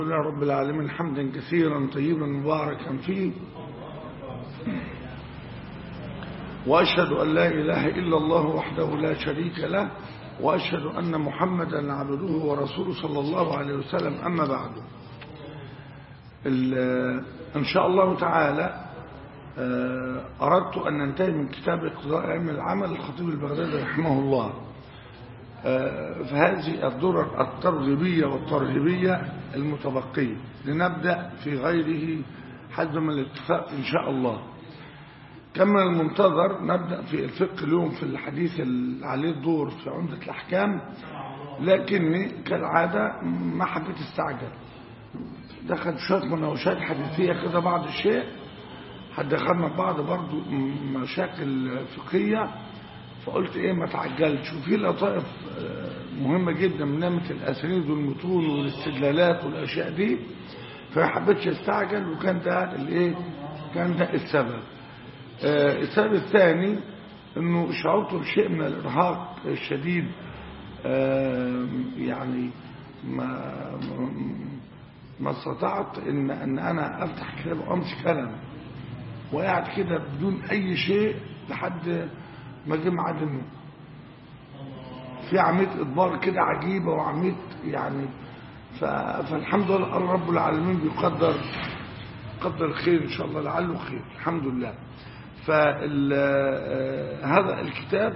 لله رب العالمين حمدا كثيرا طيبا مباركا فيه وأشهد أن لا إله إلا الله وحده لا شريك له وأشهد أن محمدا عبده ورسوله صلى الله عليه وسلم أما بعد إن شاء الله تعالى أردت أن ننتهي من كتاب اقتضاء علم العمل الخطيب البغدادي رحمه الله فهذه الدرر الترغيبية والترهيبية المتبقية لنبدأ في غيره حد من الاتفاق إن شاء الله كما المنتظر نبدأ في الفقه اليوم في الحديث اللي عليه الدور في عمدة الأحكام لكني كالعادة ما حبيت استعجل دخل شوية مناوشات حديثية كده بعض الشيء هتدخلنا بعض برضو مشاكل فقهية فقلت ايه ما تعجلش وفي لطائف مهمة جدا من نعمة الأسانيد والمتون والاستدلالات والأشياء دي فما حبيتش استعجل وكان ده الايه كان ده السبب آه السبب الثاني انه شعرت بشيء من الارهاق الشديد آه يعني ما ما استطعت ان ان انا افتح كتاب وامسك قلم وقاعد كده بدون اي شيء لحد ما جه ميعاد النوم في عمليه اضبار كده عجيبه وعمليه يعني فالحمد لله رب العالمين بيقدر قدر الخير ان شاء الله لعله خير الحمد لله فهذا الكتاب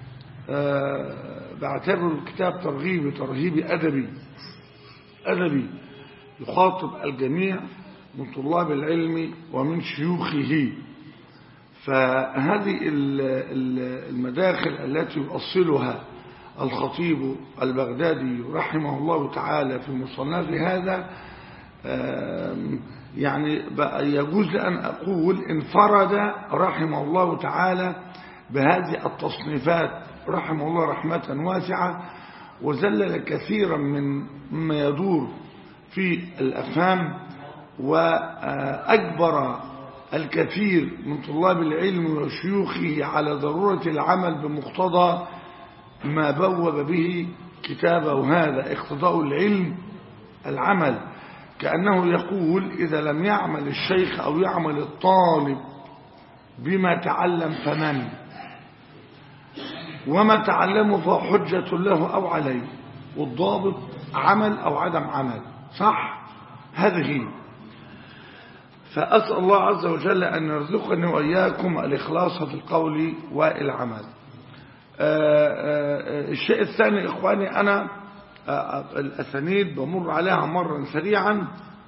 بعتبره كتاب ترغيبي ترهيبي ادبي ادبي يخاطب الجميع من طلاب العلم ومن شيوخه فهذه المداخل التي يؤصلها الخطيب البغدادي رحمه الله تعالى في مصنف هذا يعني يجوز أن أقول انفرد رحمه الله تعالى بهذه التصنيفات رحمه الله رحمة واسعة وزلل كثيرا من مما يدور في الأفهام وأجبر الكثير من طلاب العلم وشيوخه على ضرورة العمل بمقتضى ما بوب به كتابه هذا اقتضاء العلم العمل كأنه يقول إذا لم يعمل الشيخ أو يعمل الطالب بما تعلم فمن وما تعلمه فهو حجة له أو عليه والضابط عمل أو عدم عمل صح هذه فأسأل الله عز وجل أن يرزقني وإياكم الإخلاص في القول والعمل الشيء الثاني إخواني أنا الأسانيد بمر عليها مرا سريعا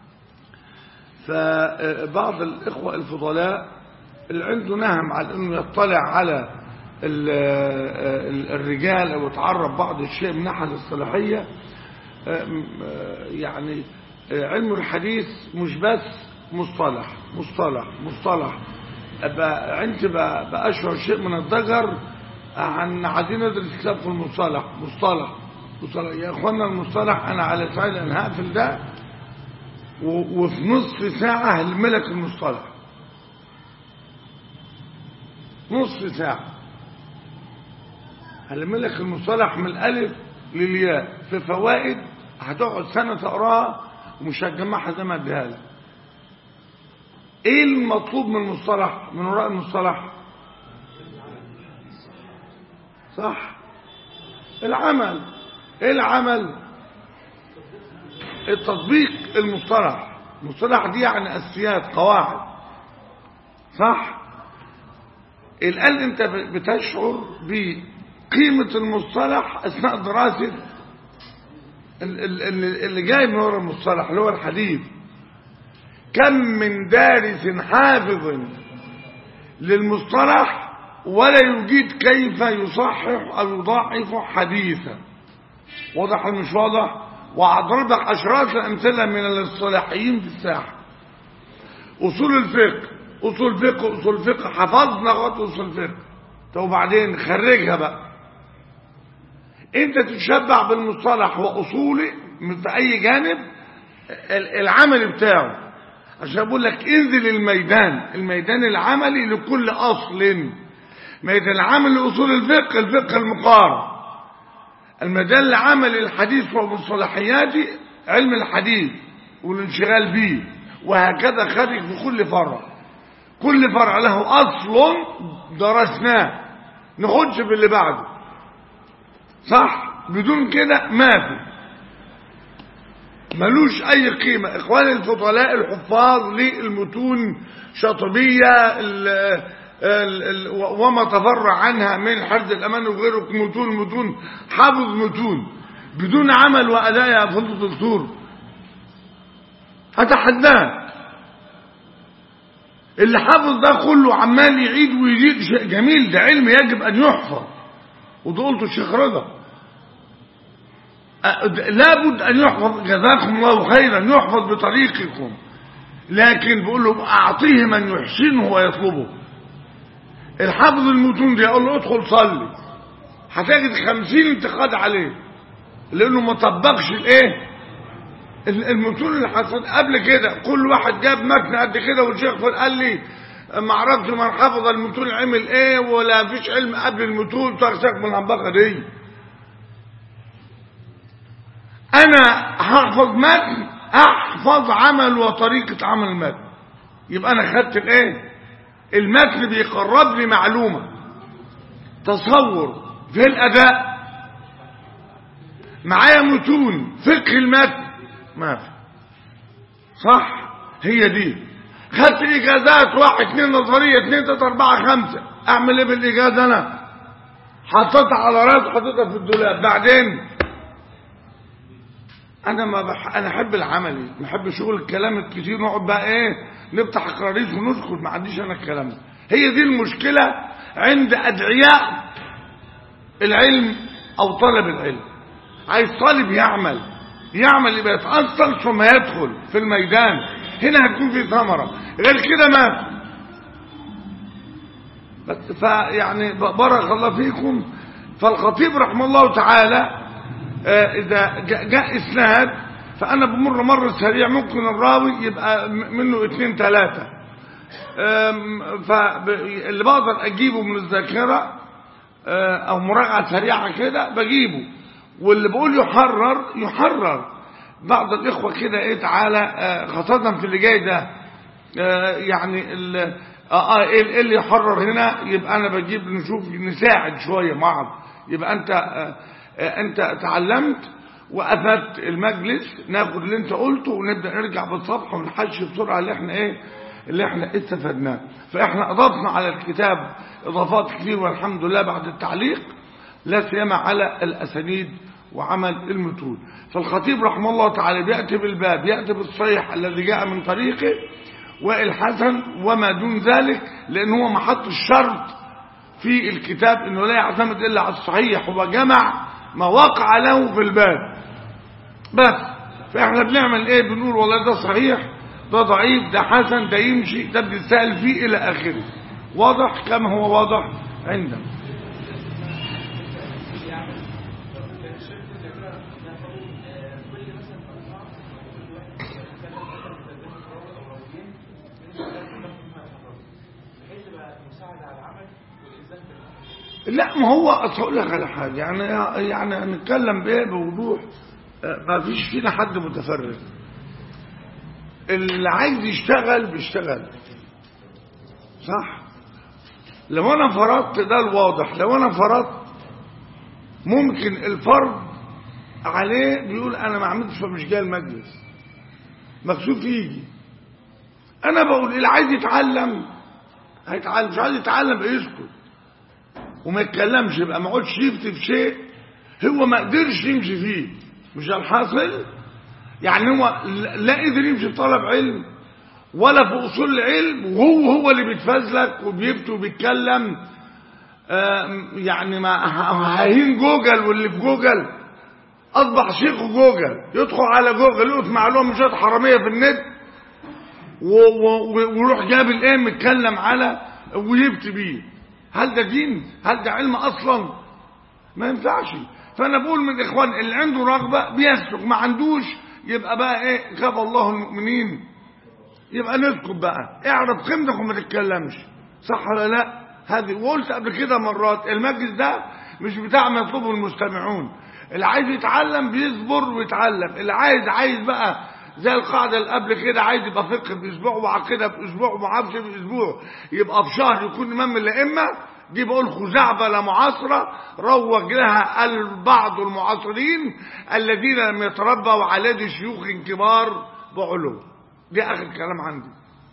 فبعض الإخوة الفضلاء اللي عنده نهم على أنه يطلع على الرجال أو يتعرف بعض الشيء من ناحية الصلاحية يعني علم الحديث مش بس مصطلح مصطلح مصطلح عندي بأشعر شيء من الضجر عن عايزين ندرس كتاب في المصطلح مصطلح مصطلح يا اخوانا المصطلح انا على سعيد ان هقفل ده وفي نصف ساعة هلملك المصطلح نصف ساعة هلملك المصطلح من الالف للياء في فوائد هتقعد سنة تقراها ومش هتجمعها زي ما اديها لك ايه المطلوب من المصطلح من وراء المصطلح صح العمل ايه العمل التطبيق المصطلح المصطلح دي يعني اساسيات قواعد صح الان انت بتشعر بقيمة المصطلح اثناء دراسة اللي جاي من وراء المصطلح اللي هو الحديث كم من دارس حافظ للمصطلح ولا يجيد كيف يصحح أو يضاعف حديثا واضح مش واضح وهضرب لك أشراف الأمثلة من الاصطلاحيين في الساحة أصول الفقه أصول فقه أصول فقه حفظنا لغاية أصول فقه طب وبعدين خرجها بقى انت تتشبع بالمصطلح وأصوله في أي جانب العمل بتاعه عشان بقول لك انزل الميدان الميدان العملي لكل أصل ميدان العمل لأصول الفقه الفقه المقارن الميدان العملي الحديث ومصطلحياته علم الحديث والانشغال به وهكذا خارج في كل فرع كل فرع له أصل درسناه نخش في اللي بعده صح بدون كده ما في ملوش أي قيمة إخواني الفضلاء الحفاظ للمتون شاطبية ال ال ال وما تفرع عنها من حفظ الأمان وغيره متون متون حافظ متون بدون عمل وأداء يا فضل الدكتور أتحداه اللي حافظ ده كله عمال يعيد ويزيد شيء جميل ده علم يجب أن يحفظ وده قلته الشيخ رضا لابد أن يحفظ جزاكم الله خيرا يحفظ بطريقكم لكن بقول له أعطيه من يحسنه ويطلبه الحافظ المتون ده يقول له ادخل صلي هتجد خمسين انتقاد عليه لأنه ما طبقش الايه المتون اللي حصل قبل كده كل واحد جاب متن قد كده والشيخ قال لي ما عرفت من حفظ المتون عمل ايه ولا فيش علم قبل المتون ترسك من الهنبقه دي انا هحفظ متن احفظ عمل وطريقه عمل المتن يبقى انا خدت الايه المتن بيقرب لي معلومه تصور في الاداء معايا متون فقه المتن ما في صح هي دي خدت اجازات واحد اتنين نظريه اتنين تلاته اربعه خمسه اعمل ايه بالاجازه انا حطيتها على راس حطيتها في الدولاب بعدين انا ما بح... انا احب العملي ما احب شغل الكلام الكتير نقعد بقى ايه نفتح كراريس ونسكت ما عنديش انا الكلام ده هي دي المشكله عند ادعياء العلم او طلب العلم عايز طالب يعمل يعمل يبقى يتأصل ثم يدخل في الميدان هنا هتكون في ثمرة غير كده ما بس فيعني بارك الله فيكم فالخطيب رحمه الله تعالى إذا جاء إسناد فأنا بمر مر سريع ممكن الراوي يبقى منه اتنين تلاتة فاللي بقدر أجيبه من الذاكرة أو مراجعة سريعة كده بجيبه واللي بقول يحرر يحرر بعض الإخوة كده إيه تعالى خاصة في اللي جاي ده يعني إيه اللي يحرر هنا يبقى أنا بجيب نشوف نساعد شوية مع بعض يبقى أنت أنت تعلمت وأفدت المجلس ناخد اللي أنت قلته ونبدأ نرجع بالصفحة ونحش بسرعة اللي احنا إيه اللي احنا استفدناه فاحنا أضفنا على الكتاب إضافات كتير والحمد لله بعد التعليق لا سيما على الأسانيد وعمل المتون فالخطيب رحمه الله تعالى بيأتي بالباب يأتي بالصحيح الذي جاء من طريقه والحسن وما دون ذلك لأن هو محط الشرط في الكتاب أنه لا يعتمد إلا على الصحيح هو جمع ما وقع له في الباب بس فإحنا بنعمل إيه بنقول والله ده صحيح ده ضعيف ده حسن ده يمشي ده بنسأل فيه إلى آخره واضح كما هو واضح عندنا لا ما هو اقول لك على حاجه يعني يعني هنتكلم بايه بوضوح ما فيش فينا حد متفرغ اللي عايز يشتغل بيشتغل صح لو انا فرضت ده الواضح لو انا فرضت ممكن الفرد عليه بيقول انا ما عملتش فمش جاي المجلس مكسوف يجي انا بقول اللي عايز يتعلم هيتعلم مش عايز يتعلم بيسكت وما يتكلمش يبقى ما يقعدش يفتي في شيء هو ما قدرش يمشي فيه مش ده الحاصل يعني هو لا قدر يمشي في طلب علم ولا في اصول العلم وهو هو اللي بيتفزلك وبيفتي وبيتكلم يعني ما هين جوجل واللي في جوجل اصبح شيخ جوجل يدخل على جوجل يقف معلومه مشاهد حراميه في النت ويروح جاب الايه متكلم على ويفتي بيه هل ده دين هل ده علم اصلا ما ينفعش فانا بقول من الاخوان اللي عنده رغبه بيسلك ما عندوش يبقى بقى ايه خاف الله المؤمنين يبقى نسكت بقى اعرف قيمتك وما تتكلمش صح ولا لا هذه وقلت قبل كده مرات المجلس ده مش بتاع ما يطلبه المستمعون اللي عايز يتعلم بيصبر ويتعلم اللي عايز عايز بقى زي القاعدة اللي قبل كده عايز يبقى فقه بأسبوع وعقيدة بأسبوع ومعرفش بأسبوع يبقى في شهر يكون إمام من الأئمة دي بقول خزعبلة معاصرة روج لها البعض المعاصرين الذين لم يتربوا على يد شيوخ كبار بعلو دي آخر كلام عندي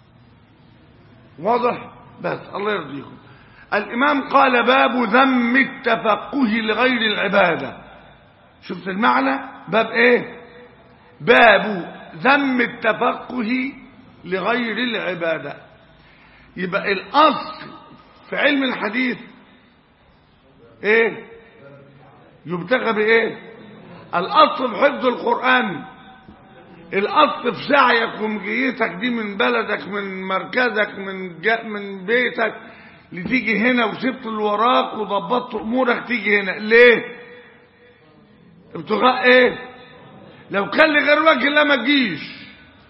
واضح بس الله يرضيكم الإمام قال باب ذم التفقه لغير العبادة شفت المعنى باب ايه باب ذم التفقه لغير العبادة يبقى الأصل في علم الحديث ايه يبتغى بايه الأصل في حفظ القرآن الأصل في سعيك ومجيتك دي من بلدك من مركزك من جا من بيتك لتيجي هنا وسبت اللي وراك وضبطت امورك تيجي هنا ليه ابتغاء ايه لو كان لغير وجه الله ما تجيش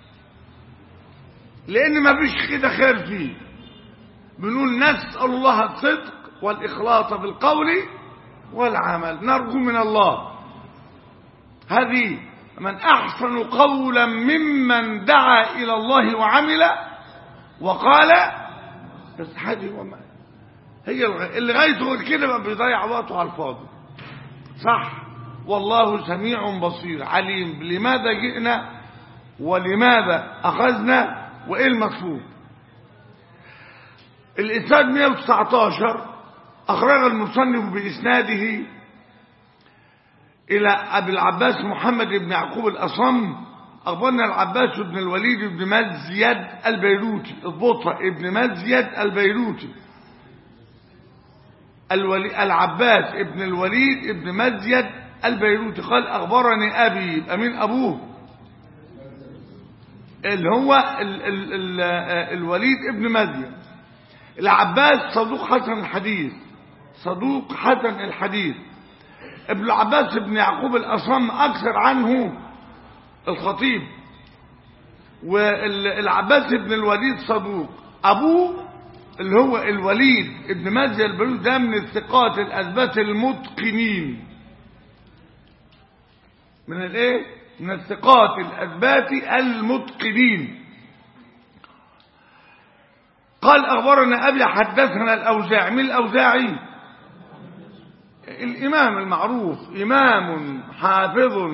لان ما فيش كده خير فيه بنقول نسال الله الصدق والاخلاص في القول والعمل نرجو من الله هذه من احسن قولا ممن دعا الى الله وعمل وقال بس هذه وما هي اللي غايته كده بقى بيضيع وقته على الفاضي صح والله سميع بصير عليم لماذا جئنا ولماذا أخذنا وإيه المطلوب الإسناد 119 أخرج المصنف بإسناده إلى أبي العباس محمد بن يعقوب الأصم أخبرنا العباس بن الوليد بن مزيد البيروتي البطة ابن مزيد البيروتي الولي العباس ابن الوليد ابن مزيد البيروتي قال أخبرني أبي يبقى مين أبوه اللي هو ال ال ال الوليد ابن مزيد العباس صدوق حسن الحديث صدوق حسن الحديث ابن العباس بن يعقوب الأصم أكثر عنه الخطيب والعباس بن الوليد صدوق أبوه اللي هو الوليد ابن مزي البلوث ده من الثقات الأثبات المتقنين من الايه من الثقات الأثبات المتقنين قال أخبرنا أبي حدثنا الأوزاعي من الأوزاعي الإمام المعروف إمام حافظ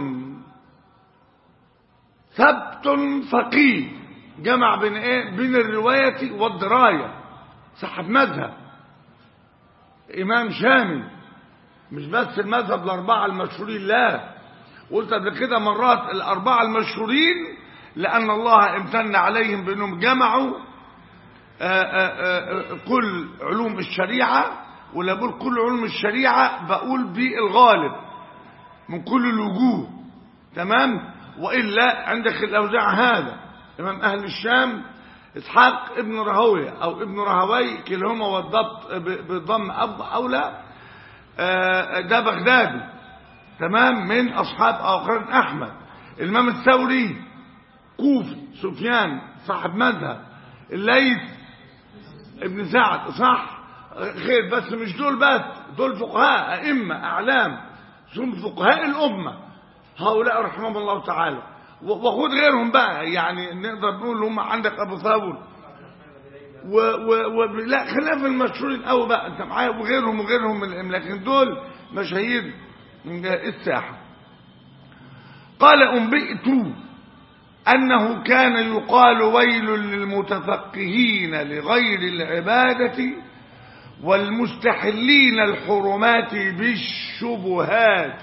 ثبت فقيه جمع بين ايه بين الرواية والدراية صاحب مذهب امام شامل مش بس المذهب الاربعة المشهورين لا قلت قبل كده مرات الاربعة المشهورين لان الله امتن عليهم بانهم جمعوا آآ آآ كل علوم الشريعة ولا بقول كل علوم الشريعة بقول بالغالب من كل الوجوه تمام وإلا عندك الأوزاع هذا إمام أهل الشام إسحاق ابن رهوية أو ابن رهوي كلاهما والضبط بضم أب أولى ده بغدادي تمام من أصحاب آخرين أحمد الإمام الثوري كوفي سفيان صاحب مذهب الليث ابن سعد صح خير بس مش دول بس دول فقهاء أئمة أعلام ثم فقهاء الأمة هؤلاء رحمهم الله تعالى وخد غيرهم بقى يعني نقدر نقول هم عندك ابو ثور و و و لا خلاف المشهورين قوي بقى انت معايا وغيرهم وغيرهم من الام لكن دول مشاهير من الساحه قال انبئت انه كان يقال ويل للمتفقهين لغير العباده والمستحلين الحرمات بالشبهات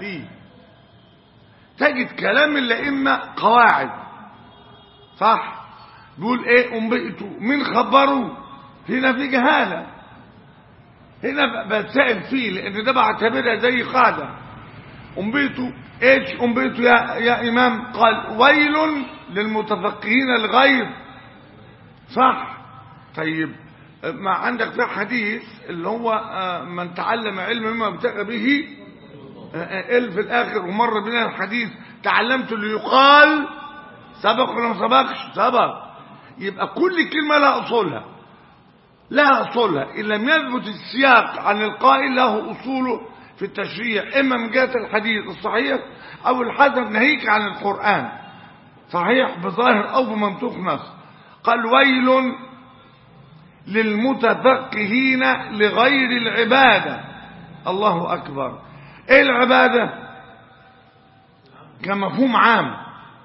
تجد كلام الأئمة قواعد صح بيقول ايه انبئتوا مين خبروا هنا في جهالة هنا بتسأل فيه لان ده بعتبرها زي قاعدة انبئتوا ايش انبئتوا يا, يا امام قال ويل للمتفقهين الغير صح طيب ما عندك في حديث اللي هو من تعلم علم مما ابتغى به قال في الاخر ومر بنا الحديث تعلمت اللي يقال سبق ولا ما سبقش سبق يبقى كل كلمه لها اصولها لها اصولها ان لم يثبت السياق عن القائل له اصوله في التشريع اما من جهه الحديث الصحيح او الحسن ناهيك عن القران صحيح بظاهر أو بمنطوق نص قال ويل للمتفقهين لغير العبادة الله أكبر ايه العبادة كمفهوم عام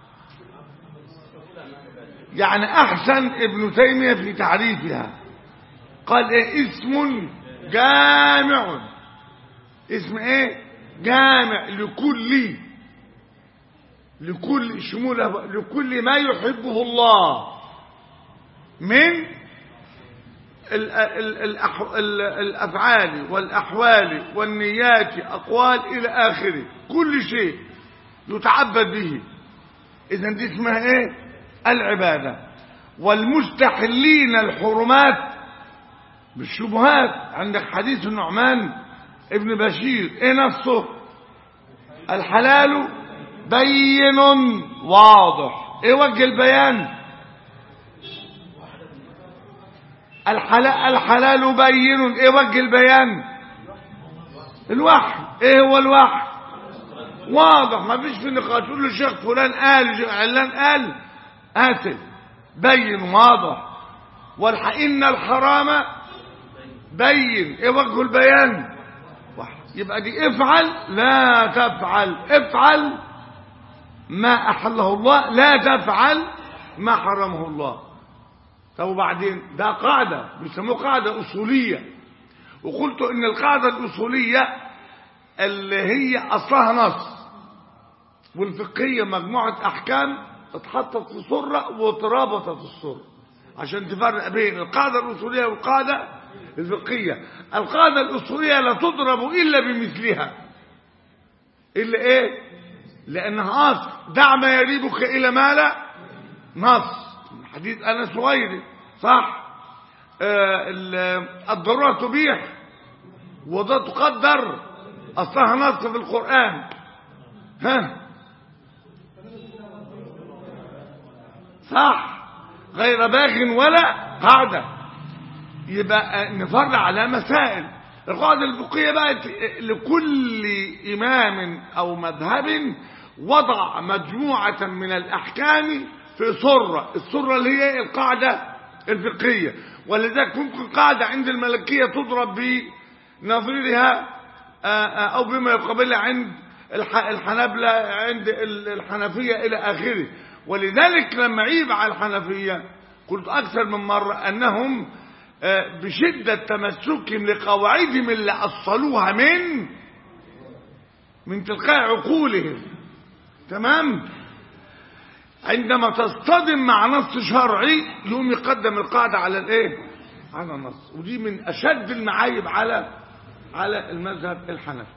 يعني أحسن ابن تيمية في تعريفها قال ايه اسم جامع اسم ايه جامع لكل لكل شموله لكل ما يحبه الله من ال ال ال الأفعال والأحوال والنيات أقوال إلى آخره كل شيء يتعبد به إذا دي اسمها إيه العبادة والمستحلين الحرمات بالشبهات عندك حديث النعمان ابن بشير ايه نصه الحلال بين واضح ايه وجه البيان الحلال, الحلال بين ايه وجه البيان الوحي ايه هو الوحي واضح ما فيش في نقاش تقول له الشيخ فلان قال علان قال قاتل بين واضح والحق الحرام بين ايه وجه البيان واحد يبقى دي افعل لا تفعل افعل ما احله الله لا تفعل ما حرمه الله طب وبعدين ده قاعدة بيسموه قاعدة أصولية وقلت إن القاعدة الأصولية اللي هي أصلها نص والفقهية مجموعة أحكام اتحطت في صرة واتربطت الصرة عشان تفرق بين القاعدة الأصولية والقاعدة الفقهية القاعدة الأصولية لا تضرب إلا بمثلها إلا إيه لأنها أصل دع ما يريبك إلى ما لا نص حديث أنس وغيره صح آه الضرورة تبيح وده تقدر أصلها نص في القرآن ها صح غير باغ ولا قاعدة يبقى نفرع على مسائل القاعدة الفقهية بقى لكل إمام أو مذهب وضع مجموعة من الأحكام في سرة السرة اللي هي القاعدة الفقهية ولذلك ممكن قاعدة عند الملكية تضرب بنظيرها أو بما يقابلها عند الحنابلة عند الحنفية إلى آخره ولذلك لما عيب على الحنفية قلت أكثر من مرة أنهم بشدة تمسكهم لقواعدهم اللي أصلوها من من تلقاء عقولهم تمام عندما تصطدم مع نص شرعي يقوم يقدم القاعدة على الايه على النص ودي من اشد المعايب على على المذهب الحنفي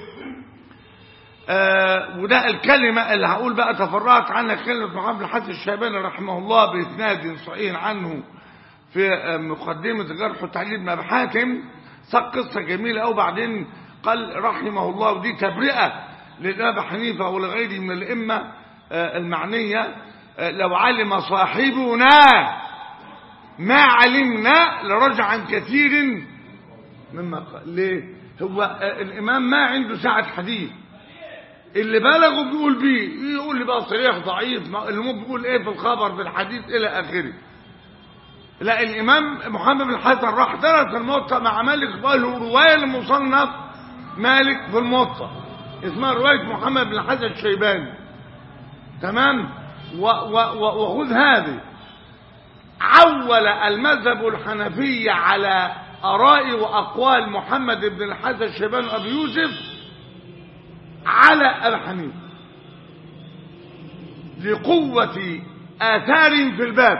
آه وده الكلمة اللي هقول بقى تفرعت عنها كلمة محمد الحسن الشيباني رحمه الله بإسناد صحيح عنه في مقدمة جرح وتعليل ابن حاتم ساق قصة جميلة أو بعدين قال رحمه الله ودي تبرئة للأبا حنيفة ولغيره من الأئمة المعنية لو علم صاحبنا ما علمنا لرجع عن كثير مما قال ليه هو الإمام ما عنده ساعة حديث اللي بلغه بيقول بيه يقول لي بقى صحيح ضعيف اللي مو بيقول ايه في الخبر في الحديث الى اخره لا الامام محمد بن الحسن راح درس الموطأ مع مالك وقال له روايه لمصنف مالك في الموطأ اسمها روايه محمد بن الحسن الشيباني تمام وخذ هذه عول المذهب الحنفي على آراء وأقوال محمد بن الحسن الشيباني وأبي يوسف على أبي حنيفة لقوة آثار في الباب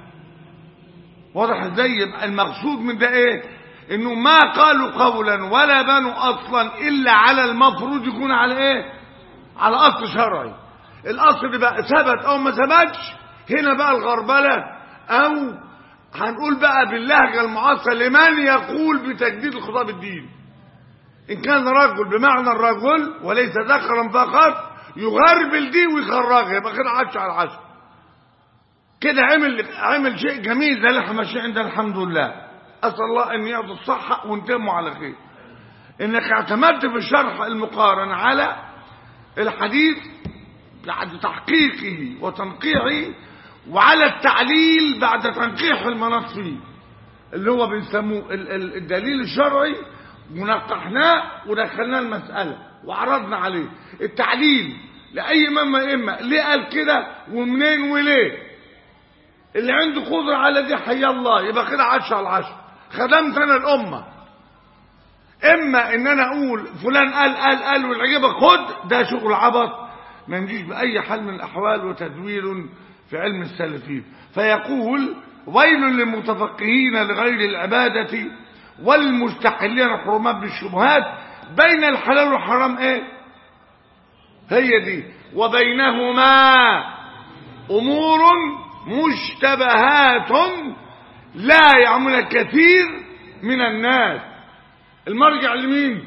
واضح ازاي المقصود من ده ايه انه ما قالوا قولا ولا بنوا اصلا الا على المفروض يكون على ايه على اصل شرعي الاصل بقى ثبت او ما ثبتش هنا بقى الغربله او هنقول بقى باللهجه المعاصره لمن يقول بتجديد الخطاب الديني ان كان رجل بمعنى الرجل وليس ذكرا فقط يغربل دي ويخرجها يبقى كده عش على العشر كده عمل عمل شيء جميل ده اللي احنا ماشيين عندنا الحمد لله اسال الله ان يعطي الصحه ونتموا على خير انك اعتمدت في الشرح المقارن على الحديث بعد تحقيقه وتنقيحه وعلى التعليل بعد تنقيح المناط فيه اللي هو بنسموه ال- ال- الدليل الشرعي ونقحناه ودخلناه المسألة وعرضنا عليه التعليل لأي إمام من إما ليه قال كده ومنين وليه اللي عنده قدرة على دي حي الله يبقى كده عشرة على عشرة خدمت أنا الأمة إما إن أنا أقول فلان قال قال قال والعجبك خد ده شغل عبط ما نجيش بأي حال من الأحوال وتدوير في علم السلفين فيقول ويل للمتفقهين لغير العبادة والمستحلين الحرمات بالشبهات بين الحلال والحرام ايه هي دي وبينهما امور مشتبهات لا يعمل كثير من الناس المرجع لمين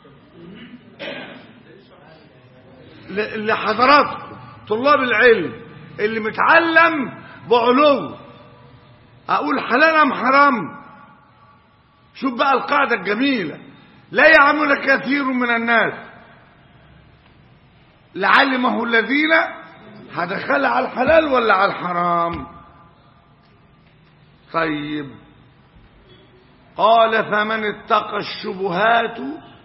ل- لحضراتكم طلاب العلم اللي متعلم بعلو اقول حلال ام حرام شوف بقى القاعدة الجميلة لا يعمل كثير من الناس لعلمه الذين هدخل على الحلال ولا على الحرام طيب قال فمن اتقى الشبهات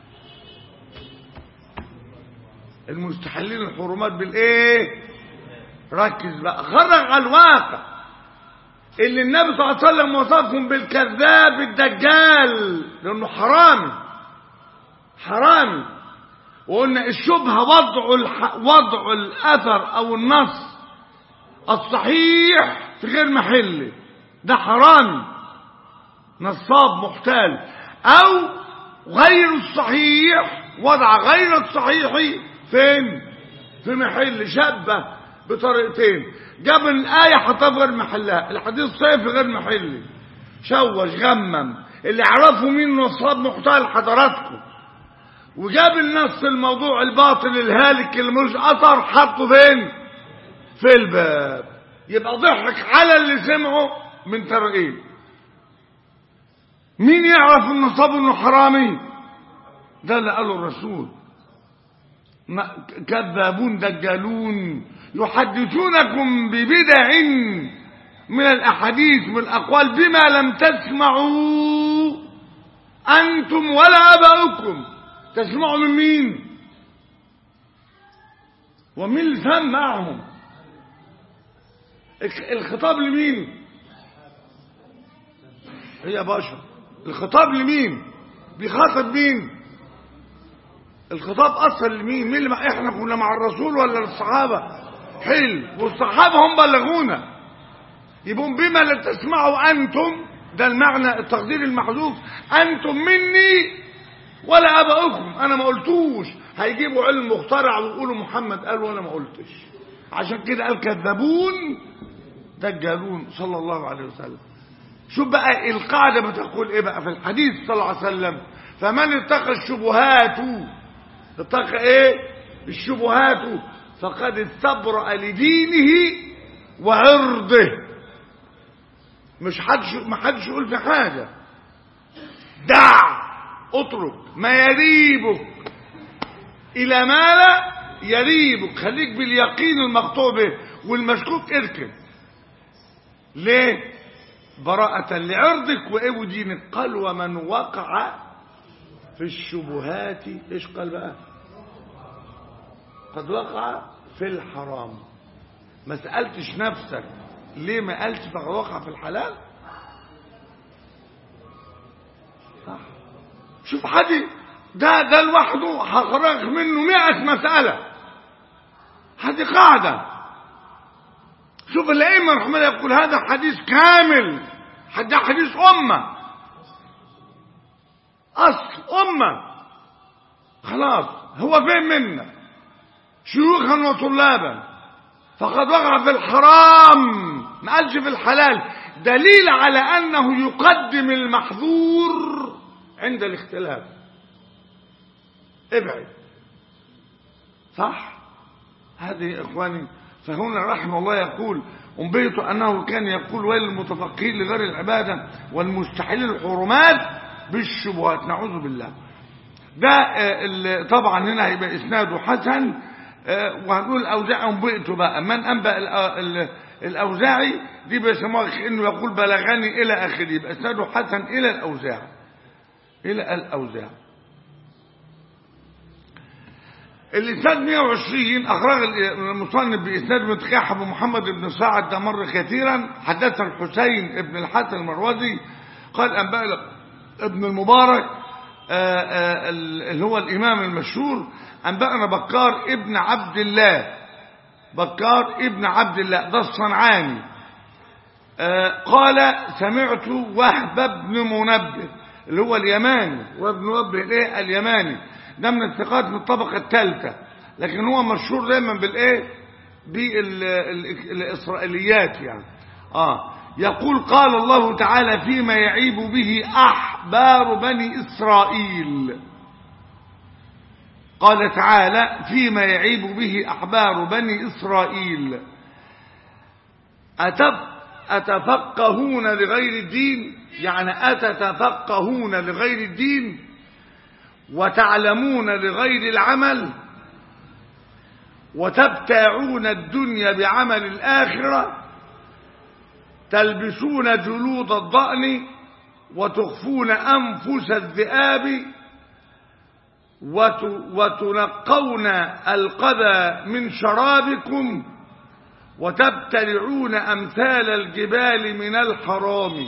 المستحلين الحرمات بالايه ركز بقى خرج على الواقع اللي النبي صلى الله عليه وسلم وصفهم بالكذاب الدجال لانه حرامي حرامي وقلنا الشبهه وضع الح... وضع الاثر او النص الصحيح في غير محله ده حرامي نصاب محتال او غير الصحيح وضع غير الصحيح فين في محل شبه بطريقتين جاب الآية حطها في غير محلها الحديث صحيح في غير محله شوش غمم اللي يعرفوا مين نصاب محتال حضراتكم وجاب النص الموضوع الباطل الهالك اللي ملوش اثر حطه فين في الباب يبقى ضحك على اللي سمعه من ترقيب مين يعرف النصاب انه حرامي ده اللي قاله الرسول ما- كذابون دجالون يحدثونكم ببدع من الاحاديث من الاقوال بما لم تسمعوا انتم ولا اباؤكم تسمعوا من مين ومين اللي سمعهم الخ- الخطاب لمين هي بشر الخطاب لمين بيخاطب مين الخطاب اصلا لمين مين اللي مع احنا كنا مع الرسول ولا الصحابه حلو والصحابه هم بلغونا يبقوا بما لا تسمعوا انتم ده المعنى التقدير المحذوف انتم مني ولا اباؤكم انا ما قلتوش هيجيبوا علم مخترع ويقولوا محمد قال وانا ما قلتش عشان كده قال كذابون دجالون صلى الله عليه وسلم شوف بقى القاعدة بتقول ايه بقى في الحديث صلى الله عليه وسلم فمن اتقى الشبهات اتقى ايه الشبهات فقد استبرأ لدينه وعرضه مش حدش ما حدش يقول في حاجة دع اترك ما يريبك الى ما لا يريبك خليك باليقين المقطوع به والمشكوك اركن ليه براءة لعرضك وايه ودينك قال ومن وقع في الشبهات ايش قال بقى قد وقع في الحرام ما سألتش نفسك ليه ما قالش فقد وقع في الحلال صح شوف حدي ده ده لوحده هخرج منه مئة مسألة هذه قاعدة شوف الأئمة رحمه الله يقول هذا حديث كامل ده حديث أمة أصل أمة خلاص هو فين منا شيوخا وطلابا فقد وقع في الحرام ما قالش في الحلال دليل على أنه يقدم المحظور عند الاختلاف ابعد صح هذه يا إخواني فهنا رحمه الله يقول أنبيت أنه كان يقول ويل المتفقهين لغير العبادة والمستحيل الحرمات بالشبهات نعوذ بالله ده آه، ال- طبعا هنا هيبقى إسناده حسن آه، وهنقول الأوزاعي أنبئته بقى من أنبأ الأ- ال- الأوزاعي دي بيسموها كأنه يقول بلغني إلى آخره يبقى إسناده حسن إلى الأوزاعي إلى الأوزاعي الإسناد 120 أخرج المصنف بإسناد متكاح أبو محمد بن سعد ده مر كثيرا حدثنا الحسين بن الحسن المروزي قال أنبأ ابن المبارك آه، آه، اللي هو الإمام المشهور أنبأنا بكار ابن عبد الله بكار ابن عبد الله ده الصنعاني آه، قال سمعت وهب بن منبه اللي هو اليماني وابن منبه الايه اليماني ده من الثقات من الطبقه الثالثه لكن هو مشهور دايما بالايه بالاسرائيليات يعني اه يقول قال الله تعالى فيما يعيب به احبار بني اسرائيل قال تعالى فيما يعيب به احبار بني اسرائيل أتف أتفقهون لغير الدين يعني أتتفقهون لغير الدين وتعلمون لغير العمل وتبتاعون الدنيا بعمل الآخرة تلبسون جلود الضأن وتخفون أنفس الذئاب وت وتنقون القذى من شرابكم وتبتلعون أمثال الجبال من الحرام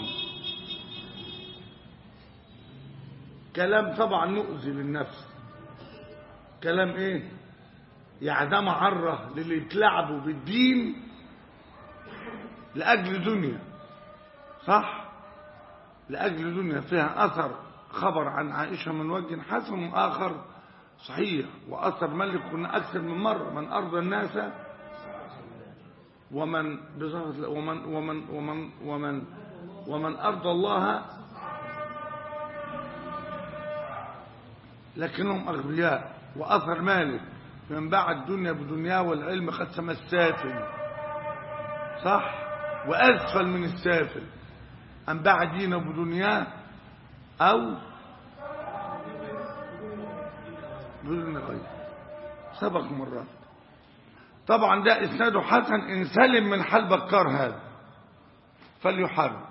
كلام طبعا مؤذي للنفس كلام ايه يعني ده معرة للي يتلعبوا بالدين لأجل دنيا صح لأجل دنيا فيها أثر خبر عن عائشة من وجه حسن وآخر صحيح وأثر ملك كنا أكثر من مرة من أرضى الناس ومن بصفة ومن ومن ومن ومن ومن أرضى الله لكنهم أغبياء وأثر مالك من باع الدنيا بدنياه والعلم قد سمى السافل صح وأسفل من السافل أن باع دينه بدنياه أو بدون غير سبق مرات طبعا ده إسناده حسن إن سلم من حال بكار هذا فليحرم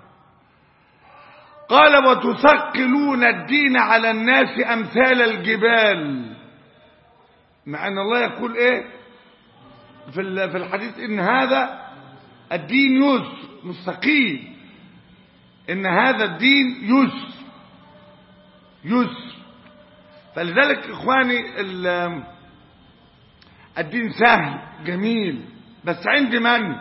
قال وتثقلون الدين على الناس أمثال الجبال مع أن الله يقول إيه في ال- في الحديث إن هذا الدين يسر مستقيم إن هذا الدين يسر يسر فلذلك إخواني ال- الدين سهل جميل بس عند من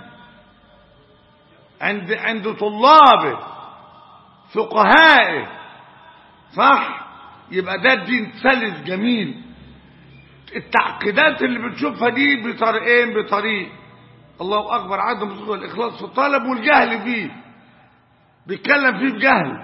عند عند طلابه فقهائه صح يبقى ده الدين سلس جميل التعقيدات اللي بتشوفها دي بطريقين بطريق الله اكبر عدم الصدق والاخلاص في الطلب والجهل فيه بيتكلم فيه بجهل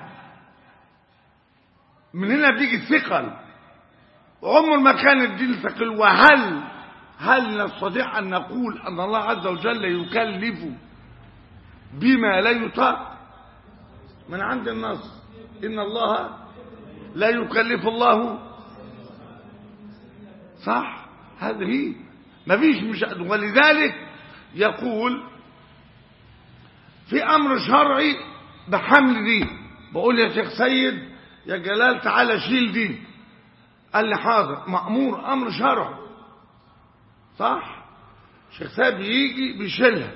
من هنا بيجي الثقل عمر ما كان الدين ثقيل وهل هل نستطيع ان نقول ان الله عز وجل يكلف بما لا يطاق من عند النص ان الله لا يكلف الله صح هذه ما فيش مش ولذلك يقول في امر شرعي بحمل دي بقول يا شيخ سيد يا جلال تعالى شيل دي قال لي حاضر مأمور امر شرعي صح شيخ سيد يجي بيشيلها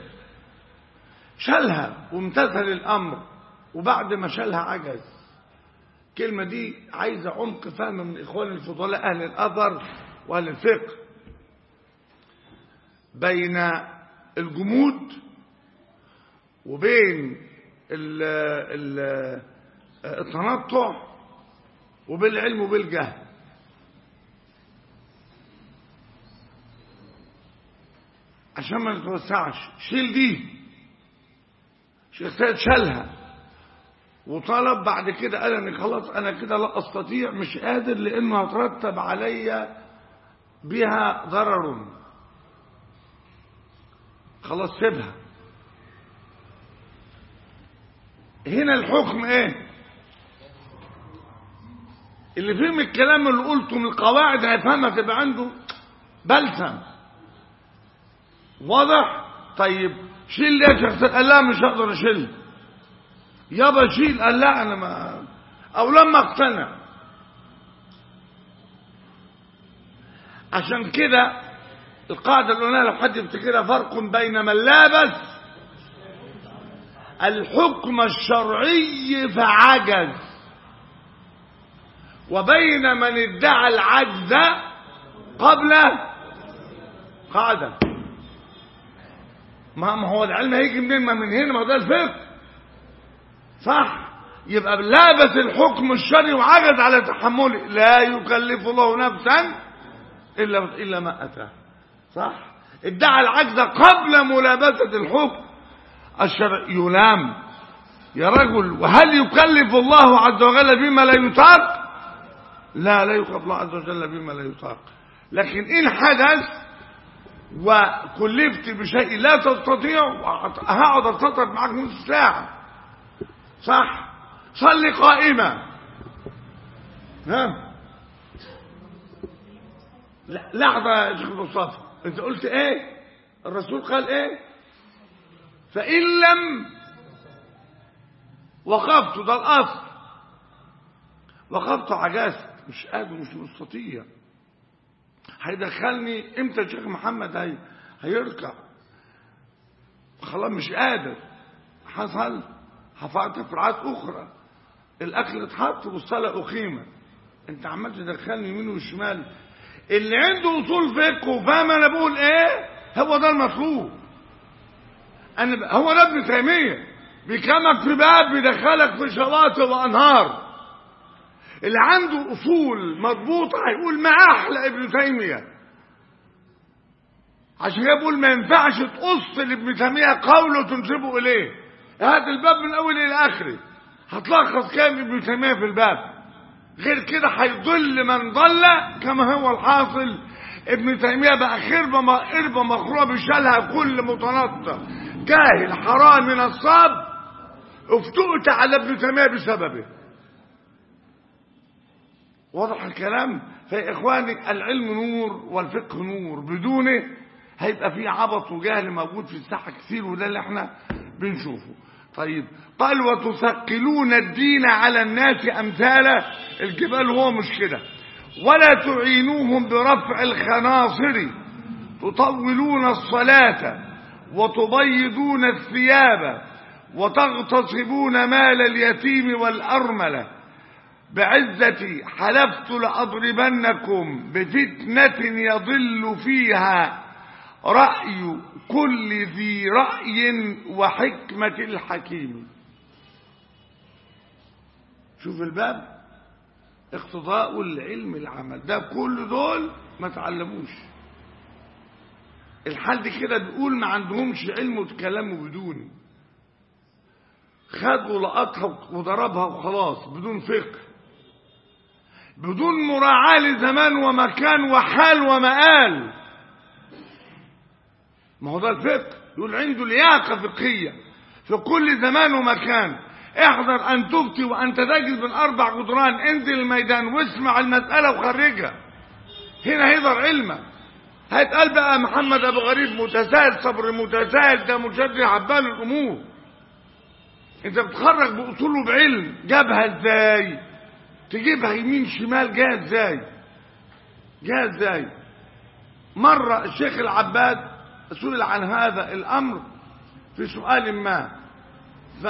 شالها وامتثل الامر وبعد ما شالها عجز الكلمة دي عايزة عمق فهم من إخوان الفضلاء أهل الأثر وأهل الفقه بين الجمود وبين ال ال التنطع وبالعلم وبالجهل عشان ما نتوسعش شيل دي شيخ سيد شالها وطلب بعد كده قال ان خلاص انا كده لا استطيع مش قادر لانه هترتب عليا بها ضرر خلاص سيبها هنا الحكم ايه اللي فهم الكلام اللي قلته من القواعد هيفهمها تبقى عنده بلسم واضح طيب شيل ليه يا شيخ قال لا مش هقدر اشيل يابا شيل قال لا انا ما او لما اقتنع عشان كده القاعدة اللي قلناها لو حد يفتكرها فرق بين من لابس الحكم الشرعي فعجز وبين من ادعى العجز قبل قاعدة ما ما هو العلم هيجي منين ما من هنا ما هو ده الفقه صح يبقى لابس الحكم الشرعي وعجز على تحمله لا يكلف الله نفسا الا الا ما اتاه صح ادعى العجز قبل ملابسه الحكم الشرعي يلام يا رجل وهل يكلف الله عز وجل بما لا يطاق لا لا يكلف الله عز وجل بما لا يطاق لكن ان حدث وكلفت بشيء لا تستطيع هقعد اتسطر معاك نص ساعه صح صلي قائمة ها لا لحظة يا شيخ مصطفى انت قلت ايه الرسول قال ايه فإن لم وقفت ده الأصل وقفت عجزت مش قادر مش مستطيع هيدخلني امتى الشيخ محمد هي هيركع خلاص مش قادر حصل حفظت فرعات اخرى الاكل اتحط والصلاه اقيمت انت عمال تدخلني يمين وشمال اللي عنده اصول فقه وفاهم انا بقول ايه هو ده المطلوب انا ب... هو ده ابن تيميه بيكلمك في باب بيدخلك في شواطئ وانهار اللي عنده اصول مضبوطه هيقول ما احلى ابن تيميه عشان كده بقول ما ينفعش تقص لابن تيميه قوله وتنسبه اليه هذا الباب من اول الى اخره هتلخص كام ابن تيميه في الباب غير كده هيضل من ضل كما هو الحاصل ابن تيميه بقى خربه قربه مخروبه بشالها كل متنطع جاهل حرام من الصاب افتؤت على ابن تيميه بسببه واضح الكلام فيا اخواني العلم نور والفقه نور بدونه هيبقى في عبط وجهل موجود في الساحه كتير وده اللي احنا بنشوفه طيب قال وتثقلون الدين على الناس امثال الجبال هو مش كده ولا تعينوهم برفع الخناصر تطولون الصلاة وتبيضون الثياب وتغتصبون مال اليتيم والأرملة بعزتي حلفت لأضربنكم بفتنة يضل فيها رأي كل ذي رأي وحكمة الحكيم شوف الباب اقتضاء العلم العمل ده كل دول ما تعلموش الحال دي كده بيقول ما عندهمش علم وتكلموا بدون خدوا لقطها وضربها وخلاص بدون فقه بدون مراعاة لزمان ومكان وحال ومآل ما هو ده الفقه يقول عنده لياقة فقهية في كل زمان ومكان احذر ان تفتي وانت تجد من اربع جدران انزل الميدان واسمع المسألة وخرجها هنا هيظهر علمك هيتقال بقى محمد ابو غريب متساهل صبر متساهل ده مشرع عبال الامور انت بتخرج باصوله بعلم جابها ازاي تجيبها يمين شمال جاها ازاي جاها ازاي مرة الشيخ العباد سئل عن هذا الامر في سؤال ما ف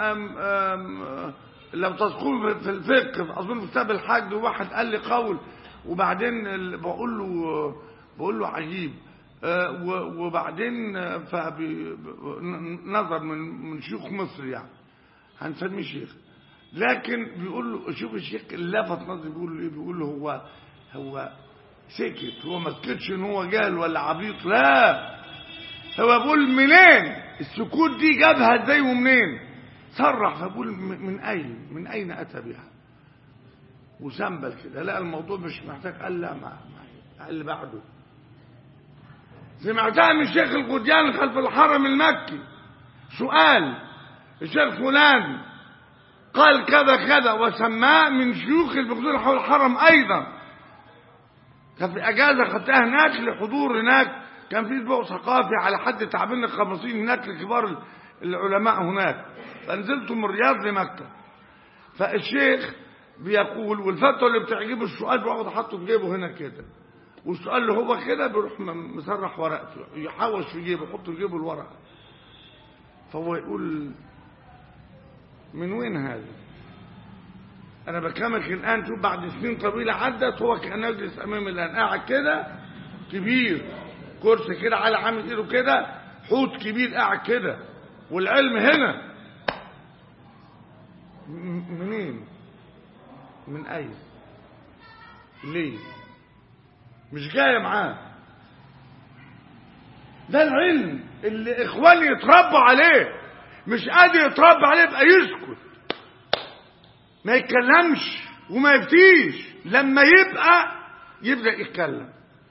لو تذكروا في الفقه اظن في كتاب الحج واحد قال لي قول وبعدين بقول له بقول له عجيب وبعدين نظر من من شيوخ مصر يعني هنسميه شيخ لكن بيقول له شوف الشيخ لفت نظري بيقول له ايه بيقول له هو هو سكت هو ما سكتش ان هو جاهل ولا عبيط لا هو بيقول منين السكوت دي جابها ازاي ومنين صرح فبقول من اين من اين اتى بها وسنبل كده لا الموضوع مش محتاج قال لا ما اللي بعده سمعتها من الشيخ القديان خلف الحرم المكي سؤال الشيخ فلان قال كذا كذا وسماه من شيوخ المقدور حول الحرم ايضا كان في اجازه خدتها هناك لحضور هناك كان في اسبوع ثقافي على حد تعبين الخمسين هناك لكبار العلماء هناك فنزلت من الرياض لمكة فالشيخ بيقول والفتوى اللي بتعجبه السؤال بيقعد حاطه في جيبه هنا كده والسؤال اللي هو كده بيروح مسرح ورقته يحوش في جيبه يحط في جيبه الورقه فهو يقول من وين هذا انا بكلمك الان شوف بعد سنين طويله عدت هو كان يجلس امامي الان قاعد كده كبير كرسي كده على عامل ايده كده حوت كبير قاعد كده والعلم هنا م- منين من اين ليه مش جايه معاه ده العلم اللي اخواني يتربوا عليه مش قادر يتربى عليه يبقى يسكت ما يتكلمش وما يفتيش لما يبقى يبدا يتكلم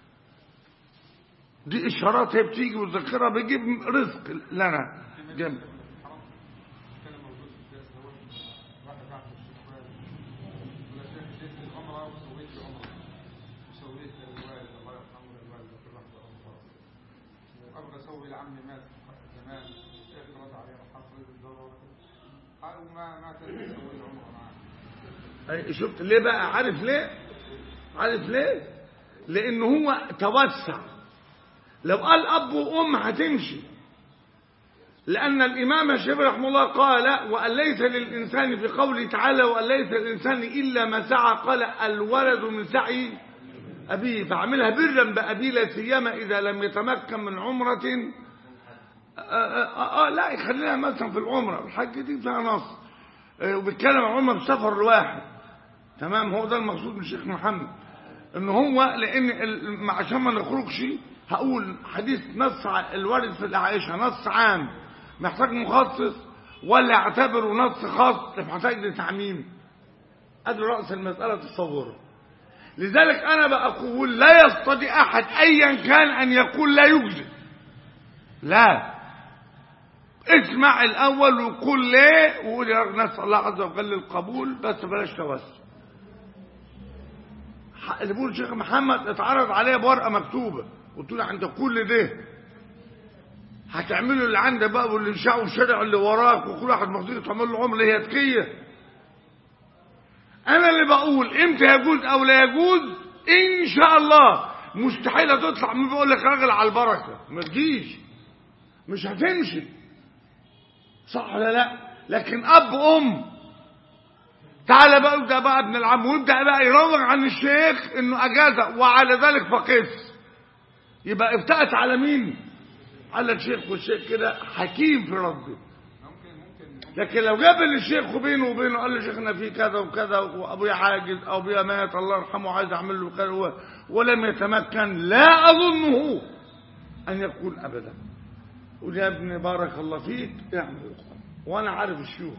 دي اشارات هي بتيجي والذاكره بيجيب رزق لنا جنب كان موجود في الدرس دوت واحد بعت الشيخ والد ولا شيخ جيت العمره وسويت العمره وسويت الوالد الله يرحمه الوالد في لحظه عمره وابغى اسوي لعمي مات زمان الشيخ رد عليه حصل الدور قالوا ما ما تقدر تسوي العمره معاه أي شفت ليه بقى عارف ليه عارف ليه لان هو توسع لو قال اب وام هتمشي لان الامام الشافعي رحمه الله قال وان ليس للانسان في قوله تعالى وان ليس للانسان الا ما سعى قال الولد من سعي ابيه فعملها برا بابيه لا سيما اذا لم يتمكن من عمره آه, آه, آه لا يخليها مثلا في العمره الحج دي فيها نص آه وبيتكلم عن عمره بسفر الواحد تمام هو ده المقصود من الشيخ محمد ان هو لان ال- عشان ما نخرجش هقول حديث نص ع- الوارد في العائشه نص عام محتاج مخصص ولا اعتبره نص خاص محتاج لتعميم ادي راس المساله تصوره لذلك انا بقول لا يستطيع احد ايا كان ان يقول لا يجزي لا اسمع الاول وقول ليه وقول يا رب نسال الله عز وجل القبول بس بلاش توسل ح- اللي بيقول الشيخ محمد اتعرض عليا بورقه مكتوبه قلت له عند كل ده هتعملوا اللي عندك بقى واللي شاعوا الشارع اللي وراك وكل واحد مقصود تعمل له عمله هي تكيه انا اللي بقول امتى يجوز او لا يجوز ان شاء الله مستحيل تطلع من بيقول لك راجل على البركه ما تجيش مش هتمشي صح ولا لا لكن اب ام تعالى بقى ابدا بقى ابن العم ويبدا بقى يروج عن الشيخ انه اجازه وعلى ذلك فقس يبقى افتأت على مين على الشيخ والشيخ كده حكيم في رده ممكن ممكن لكن لو جاب الشيخ وبينه وبينه قال له شيخنا في كذا وكذا وابويا عاجز او ابويا مات الله يرحمه عايز اعمل له كذا و- ولم يتمكن لا اظنه ان يقول ابدا قول يا ابني بارك الله فيك اعمل وانا عارف الشيوخ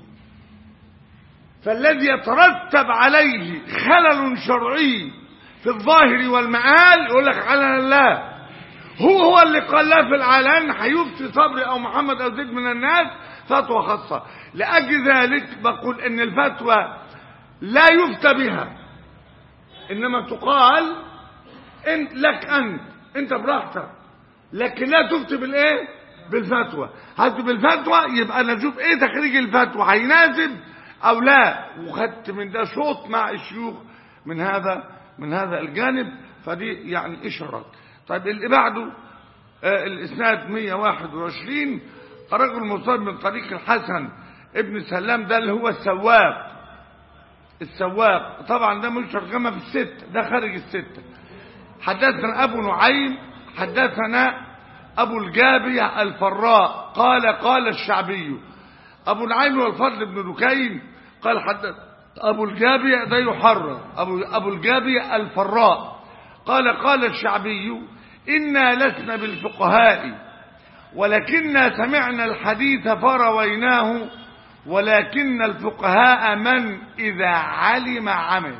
فالذي يترتب عليه خلل شرعي في الظاهر والمآل يقول لك على الله هو هو اللي قال لا في العلن هيفتي صبري او محمد او زيد من الناس فتوى خاصة لأجل ذلك بقول ان الفتوى لا يفتى بها انما تقال إن لك انت انت براحتك لكن لا تفتي بالايه بالفتوى هات بالفتوى يبقى نشوف ايه تخريج الفتوى هيناسب او لا وخدت من ده صوت مع الشيوخ من هذا من هذا الجانب فدي يعني اشارات طيب اللي بعده آه الاسناد 121 رجل مصاب من طريق الحسن ابن سلام ده اللي هو السواق السواق طبعا ده مش ترجمه في الستة ده خارج الستة حدثنا ابو نعيم حدثنا ابو الجابية الفراء قال قال الشعبي ابو نعيم والفضل بن دكين قال حدث ابو الجابية ده يحرر ابو, أبو الجابية الفراء قال قال الشعبي إنا لسنا بالفقهاء ولكننا سمعنا الحديث فرويناه ولكن الفقهاء من إذا علم عمل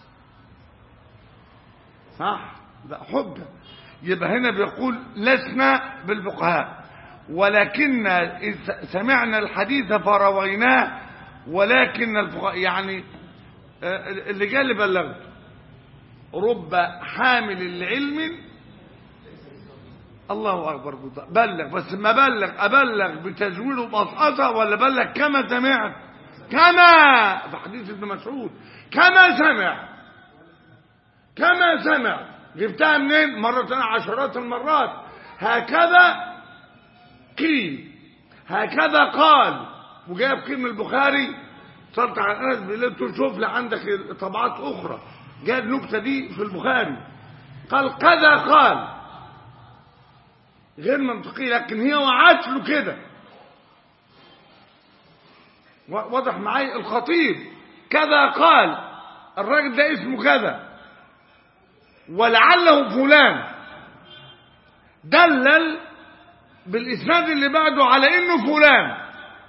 صح ده حجة يبقى هنا بيقول لسنا بالفقهاء ولكن سمعنا الحديث فرويناه ولكن الفقهاء يعني اللي جاء اللي بلغته رب حامل العلم الله اكبر بالضبط. بلغ بس ما بلغ ابلغ بتزوير ومقصقصه ولا بلغ كما سمعت كما في حديث ابن مسعود كما سمع كما سمع جبتها منين مرة عشرات المرات هكذا قيل هكذا قال وجايب كلمة البخاري صرت على انس بالله تقول شوف لي عندك طبعات اخرى جاء النكته دي في البخاري قال كذا قال غير منطقي لكن هي وعدت له كده و- واضح معايا الخطيب كذا قال الراجل ده اسمه كذا ولعله فلان دلل بالاسناد اللي بعده على انه فلان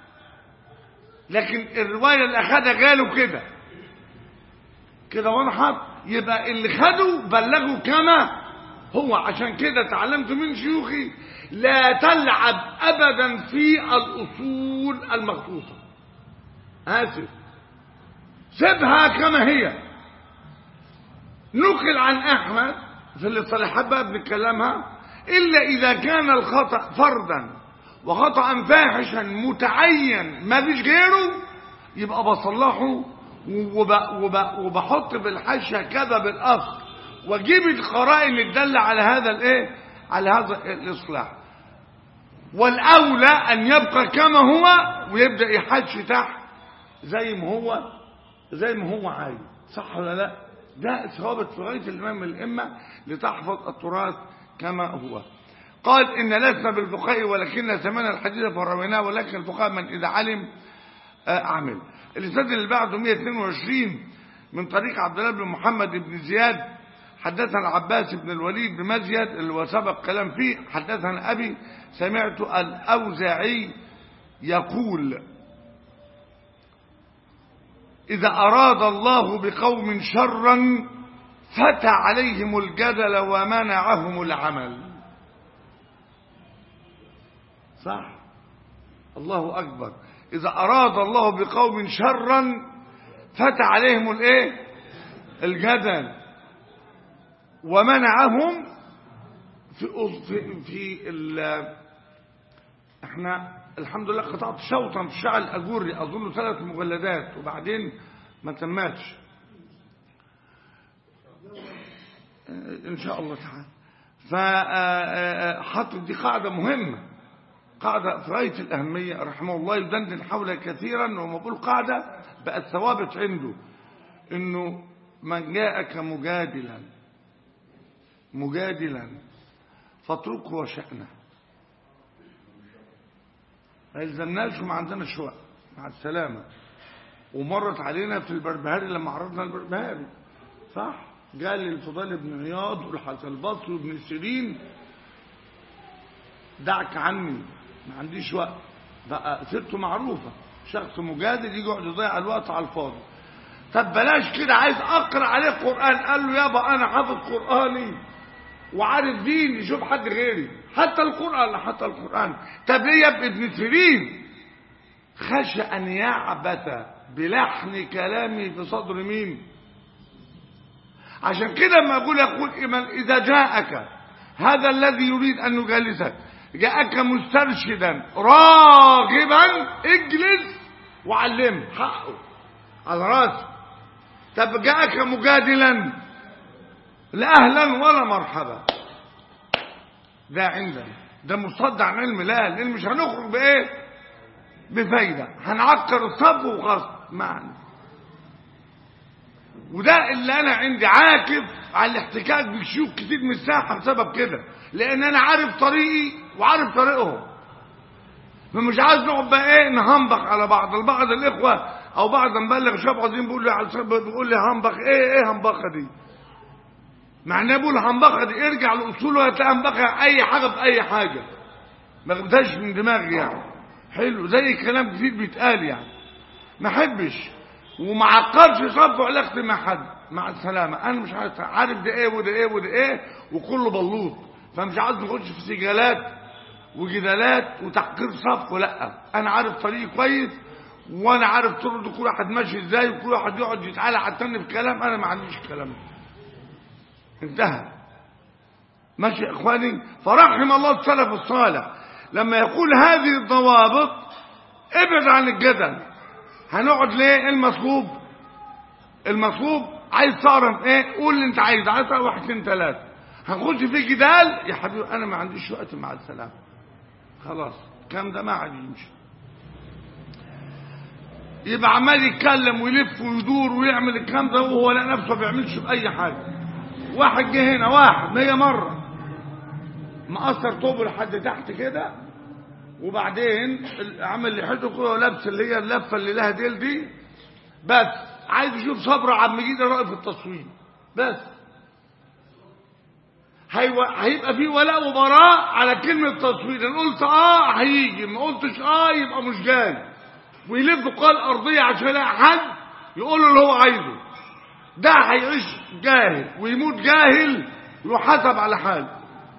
لكن الروايه اللي اخدها قالوا كده كده وضحت يبقى اللي خدوا بلغوا كما هو عشان كده تعلمت من شيوخي لا تلعب ابدا في الاصول المخصوصه اسف سيبها كما هي نقل عن احمد في الاصطلاحات بقى بنتكلمها الا اذا كان الخطا فردا وخطا فاحشا متعين ما فيش غيره يبقى بصلحه وب وب وبحط بالحاشيه كذا بالاصل واجيب القرائن اللي تدل على هذا الايه على هذا الاصلاح والاولى ان يبقى كما هو ويبدا يحش تحت زي ما هو زي ما هو عايز صح ولا لا ده ثوابت في غايه الامام الائمه لتحفظ التراث كما هو قال ان لسنا بالفقهاء ولكن سمعنا الحديث فرويناه ولكن الفقهاء من اذا علم آه، اعمل الاسناد اللي بعده 122 من طريق عبد الله بن محمد بن زياد حدثنا العباس بن الوليد بن مزيد اللي هو سبق كلام فيه حدثنا ابي سمعت الاوزاعي يقول إذا أراد الله بقوم شرا فتى عليهم الجدل ومنعهم العمل صح الله أكبر إذا أراد الله بقوم شرا فتى عليهم الايه الجدل ومنعهم في في, في ال- احنا الحمد لله قطعت شوطا في الشعر الاجوري اظن ثلاث مجلدات وبعدين ما تمتش آه، ان شاء الله تعالى فحط دي قاعده مهمه قاعده في غايه الاهميه رحمه الله يدندن حولها كثيرا وما بقول قاعده بقت ثوابت عنده انه من جاءك مجادلا مجادلا فاتركه وشأنه ما يلزمناش وما عندناش وقت مع السلامة ومرت علينا في البربهاري لما عرضنا البربهاري صح قال لي الفضيل بن عياض والحسن البصري وابن سيرين دعك عني ما عنديش وقت بقى سيرته معروفة شخص مجادل يجي يقعد يضيع الوقت على الفاضي طب بلاش كده عايز اقرا عليه قران قال له يابا انا حافظ قراني وعارف دين يشوف حد غيري حتى القرآن لا حتى القرآن طب ليه يا ابن ابن سيرين خشى أن يعبث بلحن كلامي في صدر مين عشان كده ما أقول يقول إيمان إذا جاءك هذا الذي يريد أن يجالسك جاءك مسترشدا راغبا اجلس وعلمه حقه على راسه طب جاءك مجادلا لا اهلا ولا مرحبا ده عندنا ده مصدع عن علم الله لان مش هنخرج بايه بفايده هنعكر الصف وخلاص معنا وده اللي انا عندي عاكف على الاحتكاك بشيوخ كتير من الساحه بسبب كده لان انا عارف طريقي وعارف طريقهم فمش عايز نقعد بقى ايه نهنبخ على بعض البعض الاخوه او بعض مبلغ شاب عظيم بيقول لي على بيقول لي هنبخ ايه ايه هنبخه دي معناه بيقول هنبخه دي ارجع لاصوله هتلاقي هنبخه اي حاجه باي حاجه ما جبتهاش من دماغي يعني حلو زي كلام كتير بيتقال يعني ما احبش وما عقدش صف علاقتي مع حد مع السلامه انا مش عارف عارف ده ايه وده ايه وده ايه وكله بلوط فمش عايز نخش في سجالات وجدالات وتحقير صف لا انا عارف طريقي كويس وانا عارف طرق كل واحد ماشي ازاي وكل واحد يقعد يتعالى على التاني بكلام انا ما عنديش الكلام ده انتهى ماشي يا إخواني فرحم الله السلف الصالح لما يقول هذه الضوابط ابعد عن الجدل هنقعد ليه المطلوب المطلوب عايز تعرف ايه قول اللي انت عايزه عايز تعرف واحد اتنين تلاته هنخش في جدال يا حبيبي انا ما عنديش وقت مع السلامه خلاص الكلام ده ما عاد يمشي يبقى عمال يتكلم ويلف ويدور ويعمل الكلام ده وهو لا نفسه ما بيعملش باي حاجه واحد جه هنا واحد مية مره مقصر طوبه لحد تحت كده وبعدين عامل لحيته كده لابس اللي هي اللفه اللي لها ديل دي بس عايز يشوف صبر عم جيد الرأي في التصوير بس هيبقى في ولاء وبراء على كلمة تصوير ان قلت اه هيجي ما قلتش اه يبقى مش جاي ويلف قال ارضية عشان يلاقي حد يقول له اللي هو عايزه ده هيعيش جاهل ويموت جاهل ويحاسب على حاله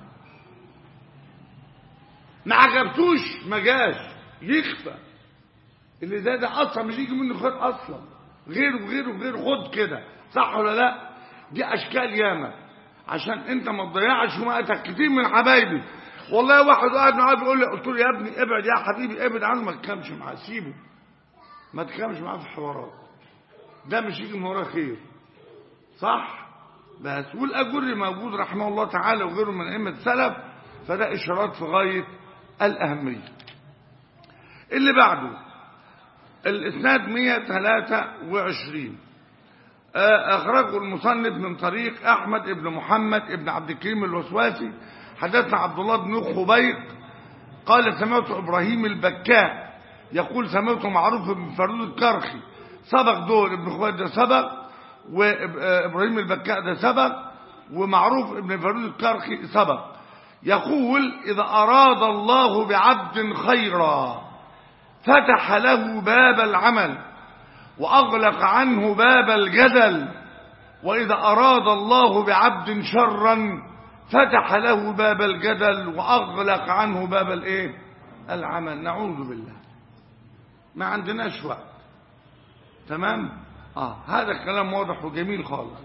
ما عجبتوش ما جاش يخفى اللي ده ده اصلا مش يجي منه خير اصلا غيره وغيره وغيره خد كده صح ولا لا دي اشكال ياما عشان انت ما تضيعش وقتك كتير من حبايبي والله واحد قاعد معايا بيقول لي قلت له يا ابني ابعد يا حبيبي ابعد عنه ما تكلمش معاه سيبه ما تكلمش معاه في حوارات ده مش يجي من وراه خير صح بس والاجر موجود رحمه الله تعالى وغيره من ائمه السلف فده اشارات في غايه الاهميه اللي بعده الاسناد 123 أخرجه المصنف من طريق أحمد بن محمد بن عبد الكريم الوسواسي حدثنا عبد الله بن خبيق قال سمعت إبراهيم البكاء يقول سمعت معروف بن فرود الكرخي سبق دول ابن خبيق ده سبق وإبراهيم البكاء ده سبق ومعروف ابن فرود الكرخي سبق يقول إذا أراد الله بعبد خيرا فتح له باب العمل وأغلق عنه باب الجدل وإذا أراد الله بعبد شرا فتح له باب الجدل وأغلق عنه باب الإيه العمل نعوذ بالله ما عندناش وقت تمام آه هذا الكلام واضح وجميل خالص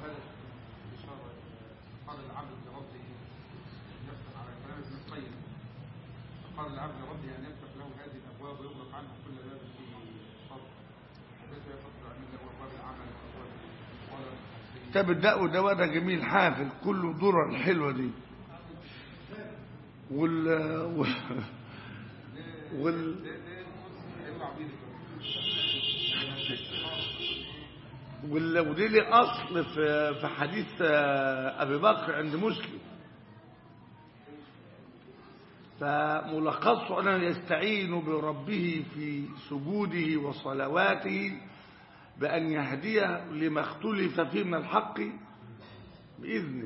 قال العبد لربه يفتح على كلام ابن القيم قال العبد لربه ان يفتح له هذه الابواب ويغلق عنه كل باب فيه شر ليس يفتح من ابواب العمل وابواب القلم كتاب الداء والدواء ده جميل حافل كله درر الحلوة دي وال وال, وال... وال... ودي لي اصل في في حديث آه، ابي بكر عند مسلم فملخصه انه يستعين بربه في سجوده وصلواته بأن يهديه لما اختلف فيه من الحق بإذنه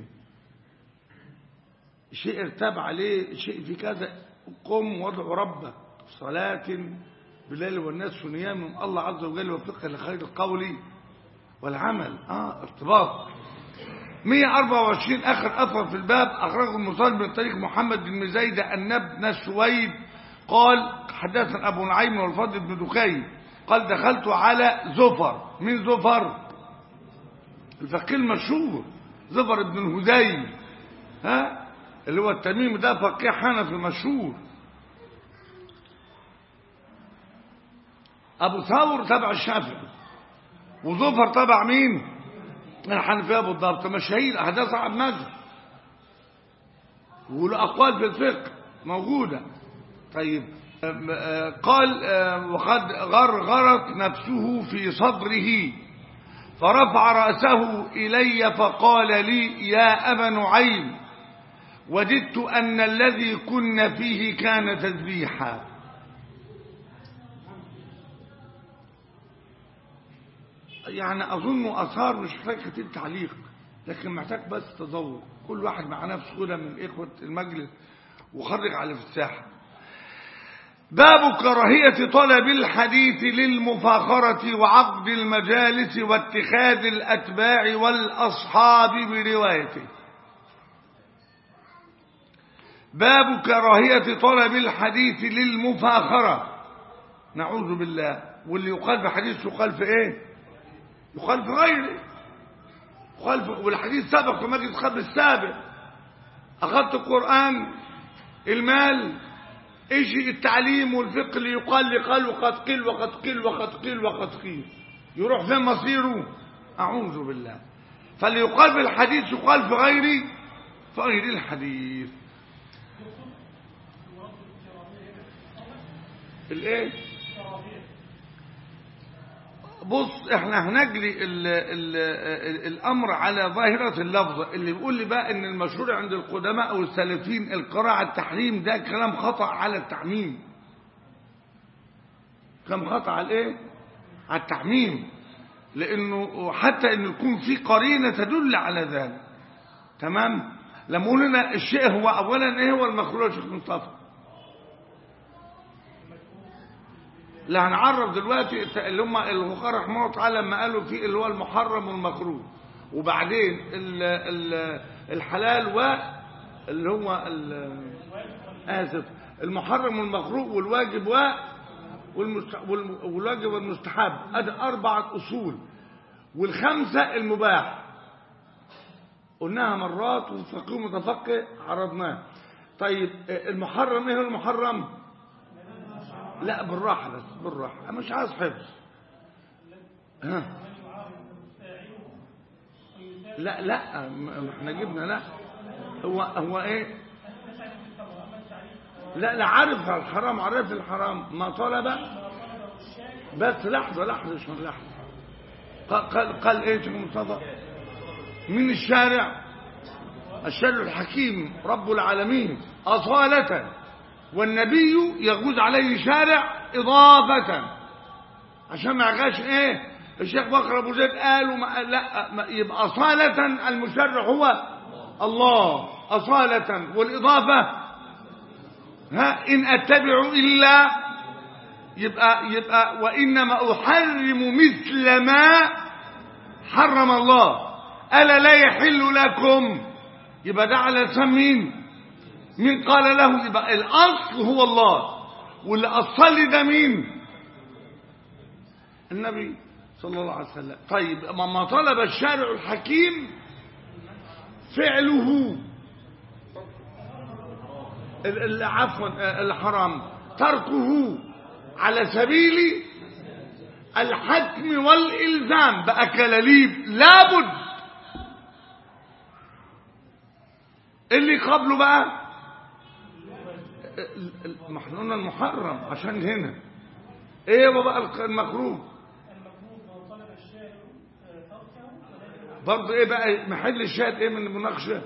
شيء ارتاب عليه شيء في كذا قم وادعو ربك صلاة بالليل والناس نيام الله عز وجل يوفقك لخير القول والعمل اه ارتباط 124 اخر اثر في الباب اخرجه المصنف من طريق محمد بن زيد ان ابن سويد قال حدثنا ابو نعيم والفضل بن دكين قال دخلت على زفر مين زفر الفقيه المشهور زفر بن الهذيل ها اللي هو التميم ده فقيه حنفي مشهور ابو ثور تبع الشافعي وزفر تبع مين الحنفيه بالضبط مشاهير احداث عن مذهب والاقوال في الفقه موجوده طيب قال وقد غرغرت نفسه في صدره فرفع رأسه إلي فقال لي يا أبا نعيم وددت أن الذي كنا فيه كان تسبيحا يعني أظن أثار مش محتاج كتير تعليق لكن محتاج بس تذوق كل واحد مع نفسه كده من إخوة المجلس وخرج على في الساحة باب كراهية طلب الحديث للمفاخرة وعقد المجالس واتخاذ الأتباع والأصحاب بروايته باب كراهية طلب الحديث للمفاخرة نعوذ بالله واللي يقال في حديث يقال في ايه يقال في غيره يقال في والحديث سبق في مجلس قبل السابق أخذت القرآن المال ايش التعليم والفقه اللي يقال لي قال وقد قيل وقد قيل وقد قيل وقد قيل يروح فين مصيره أعوذ بالله فاللي يقال في الحديث يقال في غير في غير الحديث الايه بص احنا هنجري ال ال ال الامر على ظاهرة اللفظة اللي بيقول لي بقى ان المشهور عند القدماء او السلفيين القراءة التحريم ده كلام خطأ على التعميم كلام خطأ على الايه على التعميم لانه حتى ان يكون في قرينة تدل على ذلك تمام لما قلنا الشيء هو اولا ايه هو المخلوق يا شيخ مصطفى لا هنعرف دلوقتي اللي هم الفقهاء رحمه الله تعالى لما قالوا في اللي هو المحرم والمكروه وبعدين ال ال الحلال و اللي هو ال- اسف المحرم والمكروه والواجب و والمست- والم- والواجب والمستحب ادي اربعه اصول والخمسه المباح قلناها مرات وفقيه متفقه عرضناها طيب المحرم ايه هو المحرم لا بالراحة بس بالراحة أنا مش عايز حفظ ها لا لا ما احنا جبنا لا هو هو ايه لا لا عارف الحرام عارف الحرام ما طلب بس لحظة لحظة شو لحظة قال, قال, قال ايه شيخ مصطفى من الشارع الشارع الحكيم رب العالمين أصالة والنبي يجوز عليه شارع إضافة عشان ما يعجاش ايه الشيخ بكر ابو زيد قال وما لا ما- يبقى أصالة المشرع هو الله أصالة والإضافة ها إن أتبع إلا يبقى يبقى وإنما أحرم مثل ما حرم الله ألا لا يحل لكم يبقى ده على لسان مين مين قال له يبقى الأصل هو الله واللي أصل ده مين النبي صلى الله عليه وسلم طيب ما ما طلب الشارع الحكيم فعله ال- ال- عفوا آه، الحرام تركه على سبيل الحتم والإلزام بقى كلاليب لابد اللي قبله بقى ال- ال- ما احنا قلنا المحرم عشان هنا ايه هو بقى الق- المكروه برضه ايه بقى محل الشاهد ايه من المناقشه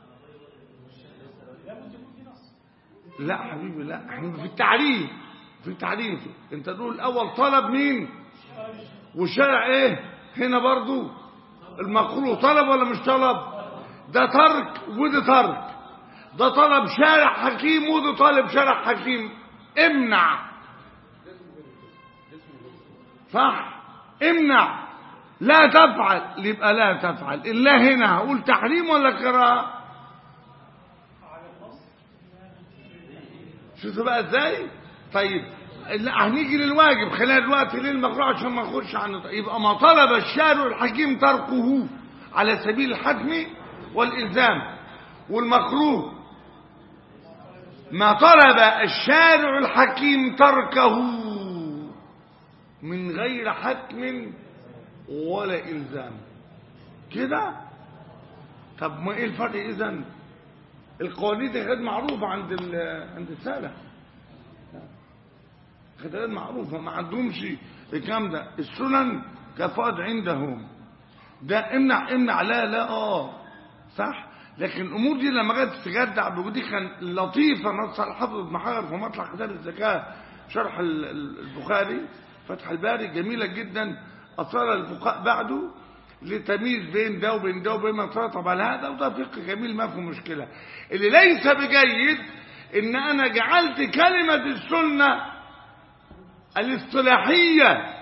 لا حبيبي لا احنا في التعريف في التعريف انت تقول الاول طلب مين والشارع ايه هنا برضو المكروه طلب ولا مش طلب ده ترك وده ترك ده طلب شارع حكيم وده طالب شارع حكيم امنع صح امنع لا تفعل يبقى لا تفعل الا هنا هقول تحريم ولا كراهه شفتوا بقى ازاي طيب لا هنيجي للواجب خلينا دلوقتي للمكروه عشان ما نخش عن يبقى ما طلب الشارع الحكيم تركه على سبيل الحتم والالزام والمكروه ما طلب الشارع الحكيم تركه من غير حتم ولا الزام كده طب ما ايه الفرق اذا القوانين دي غير معروفه عند ال- عند السلف غير معروفه ما عندهمش الكلام ده السنن كفاد عندهم ده امنع امنع لا لا اه صح لكن الامور دي لما جت تجدع بودي كان لطيفه نص على حافظ ابن حجر في مطلع كتاب الزكاه شرح ال- ال- البخاري فتح الباري جميله جدا اثار الفقهاء بعده لتمييز بين ده وبين ده وبين ما ترتب على هذا وده فقه جميل ما فيه مشكله اللي ليس بجيد ان انا جعلت كلمه السنه الاصطلاحيه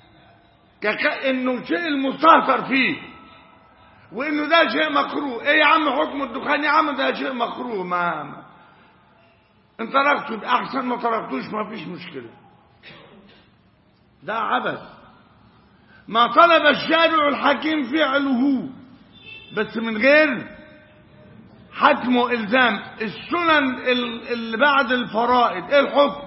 كأنه شيء المستهتر فيه وانه ده شيء مكروه ايه يا عم حكم الدخان يا عم ده شيء مكروه ما, ما. ان تركته يبقى احسن ما تركتوش ما فيش مشكله ده عبث ما طلب الشارع الحكيم فعله بس من غير حتم والزام السنن ال- اللي بعد الفرائض ايه الحكم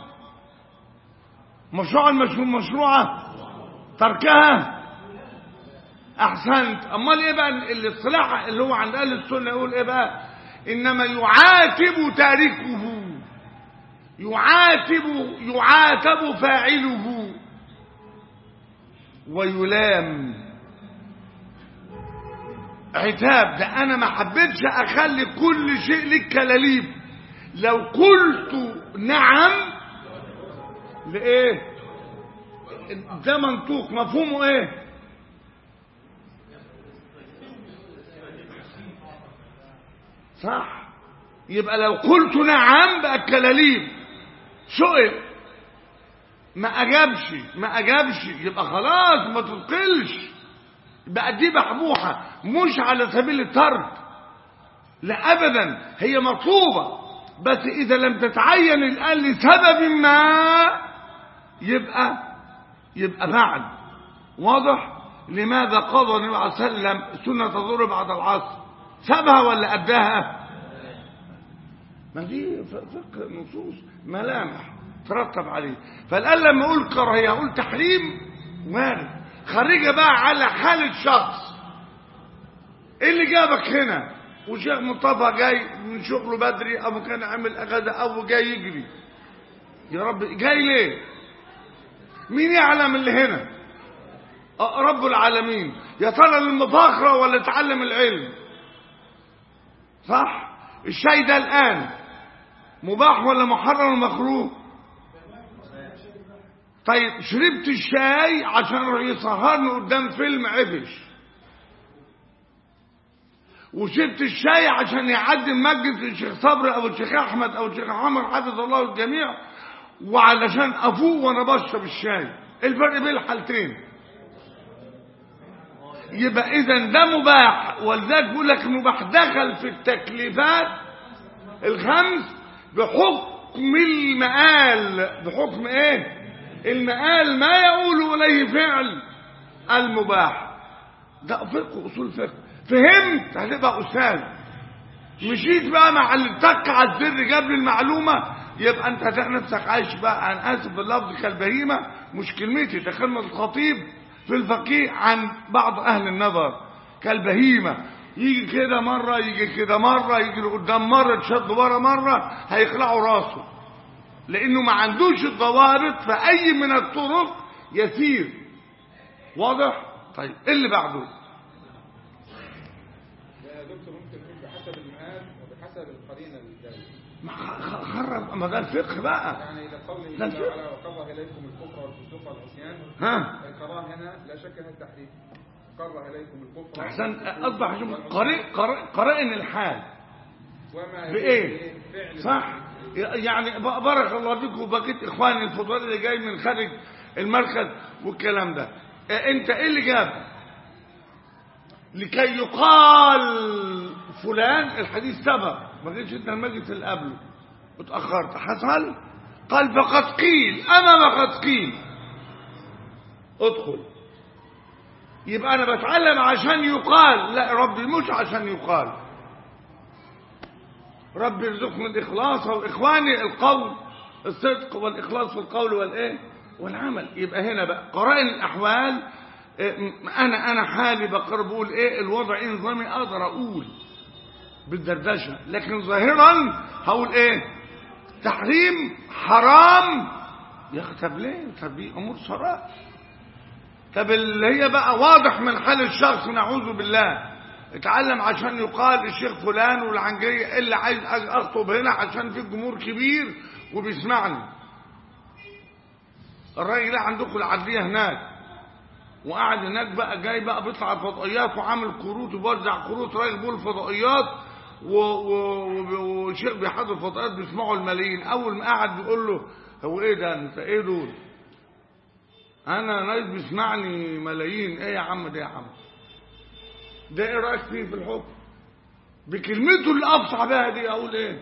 مشروع المشروع مشروعه تركها احسنت امال ايه بقى الاصطلاح اللي هو عند اهل السنه يقول ايه بقى انما يعاتب تاركه يعاتب يعاتب فاعله ويلام عتاب ده انا ما حبيتش اخلي كل شيء لك كلاليب لو قلت نعم لايه ده منطوق مفهومه ايه صح يبقى لو قلت نعم بقى الكلاليب سئل ما اجابش ما اجابش يبقى خلاص ما تثقلش بقى دي بحبوحه مش على سبيل الترك لا ابدا هي مطلوبه بس اذا لم تتعين الان لسبب ما يبقى يبقى بعد واضح لماذا قضى النبي عليه وسلم سنة الظهر بعد العصر سابها ولا أداها ما دي فقه نصوص ملامح ترتب عليه فالآن لما أقول كراهية أقول تحريم وارد خريجة بقى على حال الشخص ايه اللي جابك هنا وشيخ مصطفى جاي من شغله بدري او كان عامل اغاده او جاي يجري يا رب جاي ليه مين يعلم اللي هنا آه، رب العالمين يا ترى للمفاخرة ولا تعلم العلم صح الشاي ده الآن مباح ولا محرم ولا مكروه طيب شربت الشاي عشان يسهرني قدام فيلم عفش وشربت الشاي عشان يعدي مسجد الشيخ صبري او الشيخ احمد او الشيخ عمر حفظ الله الجميع وعلشان افوق وانا بشرب الشاي إيه الفرق بين الحالتين يبقى اذا ده مباح ولذلك بيقول لك المباح دخل في التكليفات الخمس بحكم المآل بحكم ايه المآل ما يقول اليه فعل المباح ده فقه اصول فقه فهمت هتبقى استاذ مشيت بقى مع اللي اتك على الزر جاب لي المعلومه يبقى انت هتلاقي نفسك عايش بقى انا اسف باللفظ كالبهيمه مش كلمتي ده كلمه الخطيب في الفقيه عن بعض اهل النظر كالبهيمه يجي كده مره يجي كده مره يجي لقدام مره تشد ورا مره هيخلعوا راسه لانه ما عندوش الضوابط فاي من الطرق يسير واضح طيب ايه اللي بعده يا دكتور ممكن نقول بحسب المآل وبحسب القرينة الجاية ما خ- خرب ما ده الفقه بقى يعني إذا قوله ده جل الفقه. وعلا وكره إليكم الكفر والفسوق والعصيان ها الكراهة هنا لا شك انها التحريم كره إليكم الكفر احسن والفسوق اصبح شوف والعصيان قرئ قرئ قرئن الحال وما بايه فعل صح يعني ب- بارك الله فيكم وبقيت اخواني الفضلاء اللي جاي من خارج المركز والكلام ده اه، انت ايه اللي جاب لكي يقال فلان الحديث سبق ما جيتش انت المجلس اللي قبله اتاخرت حصل قال فقد قيل اما فقد قيل ادخل يبقى انا بتعلم عشان يقال لا ربي مش عشان يقال رب يرزقنا الإخلاص وإخواني القول الصدق والإخلاص في القول والإيه والعمل يبقى هنا بقى قرائن الأحوال إيه، م- أنا أنا حالي بقر بقول إيه الوضع إيه نظامي أقدر أقول بالدردشة لكن ظاهرا هقول إيه تحريم حرام يا أخي طب ليه طب دي أمور صراحة طب اللي هي بقى واضح من حال الشخص نعوذ بالله اتعلم عشان يقال الشيخ فلان والعنجية اللي عايز أجي اخطب هنا عشان في جمهور كبير وبيسمعني الراجل عندكم العدلية هناك وقاعد هناك بقى جاي بقى بيطلع الفضائيات وعامل كروت وبوزع كروت راجل بيقول الفضائيات و- و- و- وشيخ بيحضر الفضائيات بيسمعوا الملايين اول ما قعد بيقول له هو ايه ده انت ايه دول انا ناس بيسمعني ملايين ايه يا عم ده يا عم ده ايه رايك فيه في الحكم بكلمته اللي افصح بها دي اقول ايه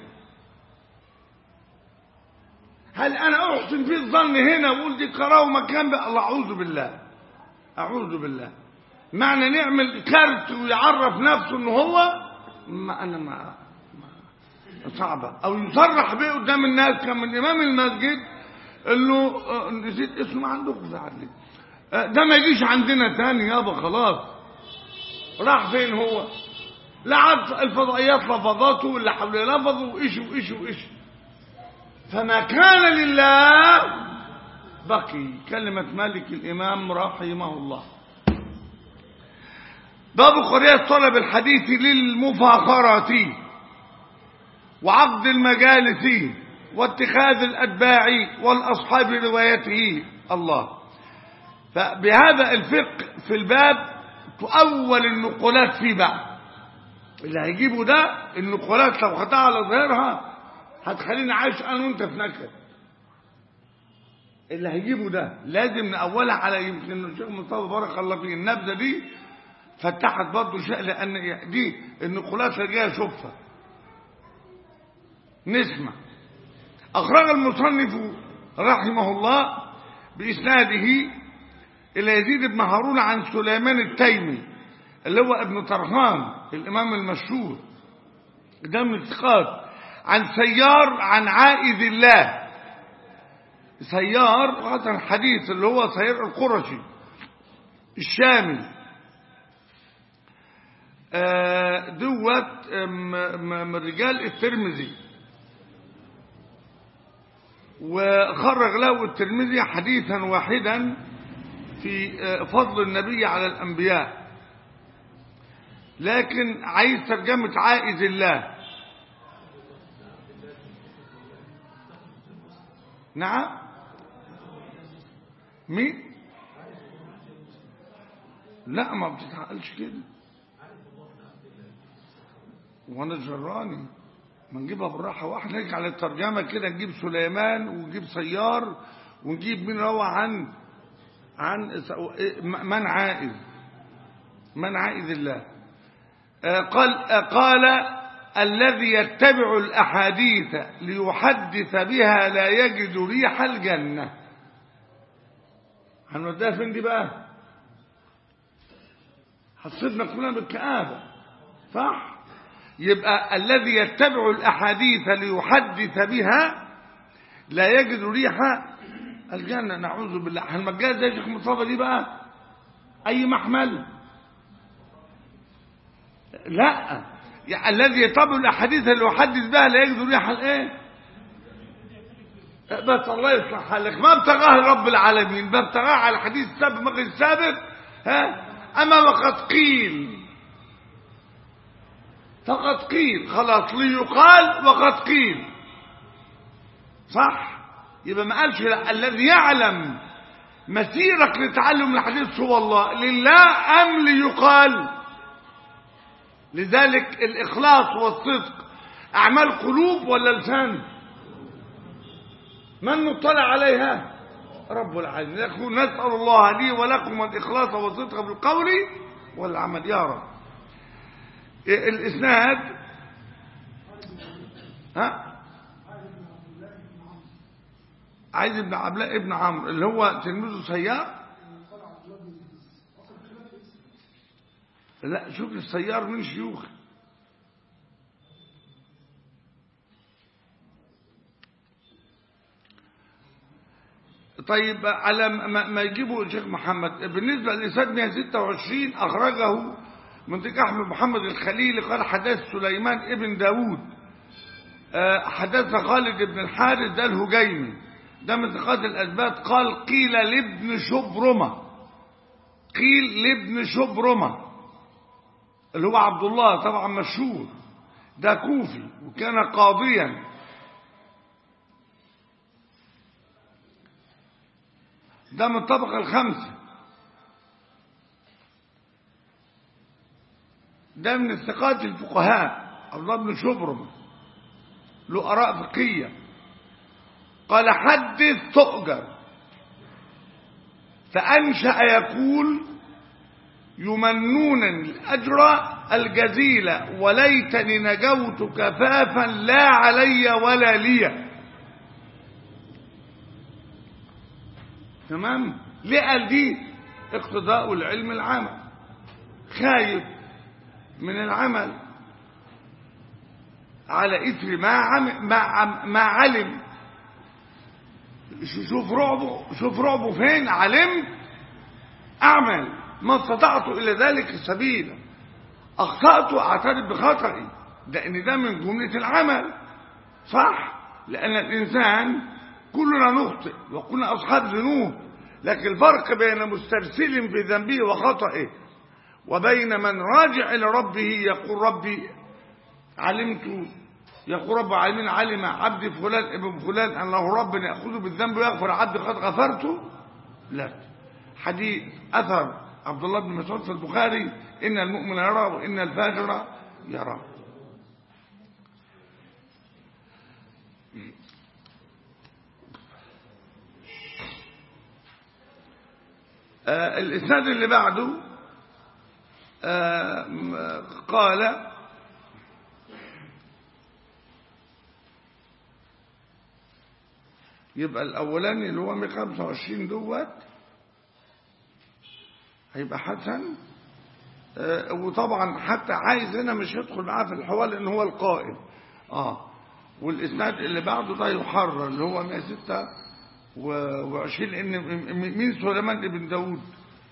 هل انا احسن فيه الظن هنا واقول دي كراهه مكان بقى الله اعوذ بالله اعوذ بالله معنى نعمل كارت ويعرف نفسه ان هو ما انا ما, ما صعبة او يصرح به قدام الناس كان من امام المسجد انه آه، نسيت اسمه عندكم زعل لي آه، ده ما يجيش عندنا تاني يابا خلاص راح فين هو لا عاد الفضائيات لفظته واللي حوله لفظوا وايش وايش وايش فما كان لله بقي كلمة مالك الإمام رحمه الله باب قرية طلب الحديث للمفاخرة وعقد المجالس واتخاذ الأتباع والأصحاب روايته الله فبهذا الفقه في الباب تؤول النقولات فيه بقى اللي هيجيبه ده النقولات لو خدها على ظهرها هتخليني عايش انا وانت في نكد اللي هيجيبه ده لازم نأولها على يمكن الشيخ مصطفى بارك الله فيه النبذه دي فتحت برضه شيء لان دي النقولات اللي جايه شوفها نسمع اخرج المصنف رحمه الله باسناده الى يزيد بن هارون عن سليمان التيمي اللي هو ابن طرخان الامام المشهور ده من الثقات عن سيار عن عائذ الله سيار هذا الحديث اللي هو سيار القرشي الشامي آه، دوت آم، م- من رجال الترمذي وخرج له الترمذي حديثا واحدا في آه، فضل النبي على الأنبياء لكن عايز ترجمة عائذ الله نعم مين لا ما بتتعقلش كده وانا جراني ما نجيبها بالراحه واحده نرجع للترجمه كده نجيب سليمان ونجيب سيار ونجيب مين روى عن عن من عائذ من عائذ الله آه، قال آه، قال الذي يتبع الأحاديث ليحدث بها لا يجد ريح الجنة هنوديها فين دي بقى حصيتنا كلنا بالكآبة صح يبقى الذي يتبع الأحاديث ليحدث بها لا يجد ريح الجنة نعوذ بالله هنمجاز زي شيخ مصطفى دي بقى أي محمل لا يعني الذي يتبع الاحاديث اللي يحدث بها لا يجد ريح الايه بس الله يصلح حالك ما ابتغاه رب العالمين ما ابتغاه على الحديث السابق ما غير السابق ها اما وقد قيل فقد قيل خلاص ليقال وقد قيل صح يبقى ما قالش لا الذي يعلم مسيرك لتعلم الحديث هو الله لله ام ليقال لذلك الإخلاص والصدق أعمال قلوب ولا لسان من مطلع عليها رب العالمين يقول نسأل الله لي ولكم الإخلاص والصدق في القول والعمل يا رب الإسناد ها عايز ابن عبلاء ابن عمرو اللي هو تلميذه سيار لا شوف السيار من شيوخ طيب على ما, ما يجيبوا الشيخ محمد بالنسبة لإسناد 126 أخرجه من طريق أحمد محمد الخليل قال حدث سليمان ابن داود آه، حدث خالد بن الحارث ده الهجيمي ده من ثقات الأثبات قال قيل لابن شبرمة قيل لابن شبرمة اللي هو عبد الله طبعا مشهور ده كوفي وكان قاضيا ده من الطبقة الخامسة ده من الثقات الفقهاء عبد الله بن شبرم له آراء فقهية قال حدث تؤجر فأنشأ يقول يمنون الأجر الجزيل وليتني نجوت كفافا لا علي ولا لي تمام ليه قال دي اقتضاء العلم العمل خايف من العمل على إثر ما عم ما, عم ما علم شوف رعبه شوف رعبه فين علمت أعمل ما استطعت إلى ذلك سبيلا أخطأت أعترف بخطئي لأن ده من جملة العمل صح لأن الإنسان كلنا نخطئ وكلنا أصحاب ذنوب لكن الفرق بين مسترسل في ذنبه وخطئه وبين من راجع إلى ربه يقول ربي علمت يقول رب العالمين علم عبدي فلان ابن فلان أنه رب يأخذه بالذنب ويغفر عبدي قد غفرته لا حديث أثر عبد الله بن مسعود في البخاري إن المؤمن يرى وإن الفاجر يرى آه الإسناد اللي بعده آه قال يبقى الأولاني اللي هو 125 دوت هيبقى حسن آه وطبعا حتى عايز هنا مش يدخل معاه في الحوار لأن هو القائم اه والإسناد اللي بعده ده يحرر اللي هو 126 لأن مين سليمان ابن داود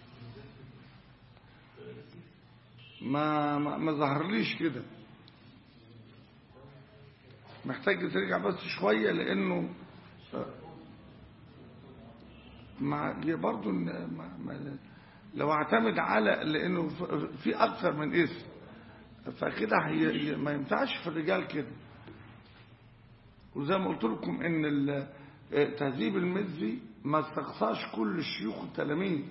ما ما, ما ظهرليش كده محتاج ترجع بس شوية لأنه مع برضه ما ما لو اعتمد على لانه في اكثر من اسم فكده هي ما ينفعش في الرجال كده وزي ما قلت لكم ان تهذيب المزي ما استقصاش كل الشيوخ التلاميذ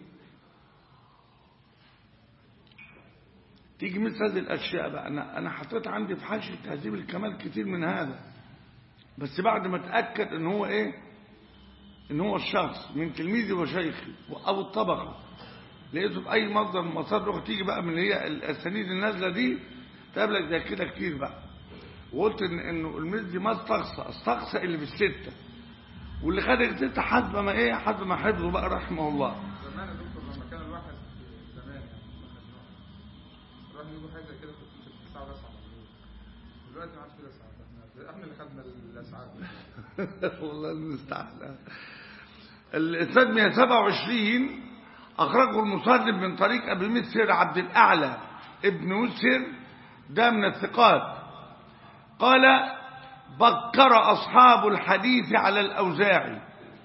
تيجي مثل هذه الاشياء بقى انا انا حطيت عندي في حاشيه تهذيب الكمال كتير من هذا بس بعد ما اتاكد ان هو ايه ان هو الشخص من تلميذي وشيخي او الطبقه لقيته في اي مصدر من مصادر لغه تيجي بقى من هي الاسانيد النازله دي تقابلك زي كده كتير بقى وقلت ان انه المزي ما استقصى استقصى اللي بالسته واللي خد السته حسب ما ايه حسب ما حفظه بقى رحمه الله زمان يا دكتور لما كان الواحد زمان يعني الواحد يقول حاجه زي كده كنت تسعه وتسعه دلوقتي ما عادش في تسعه احنا احنا اللي خدنا الاسعاد والله المستعان الاسناد 127 اخرجه المصنف من طريق ابي مسر عبد الاعلى ابن مسر ده من الثقات قال بكر اصحاب الحديث على الاوزاعي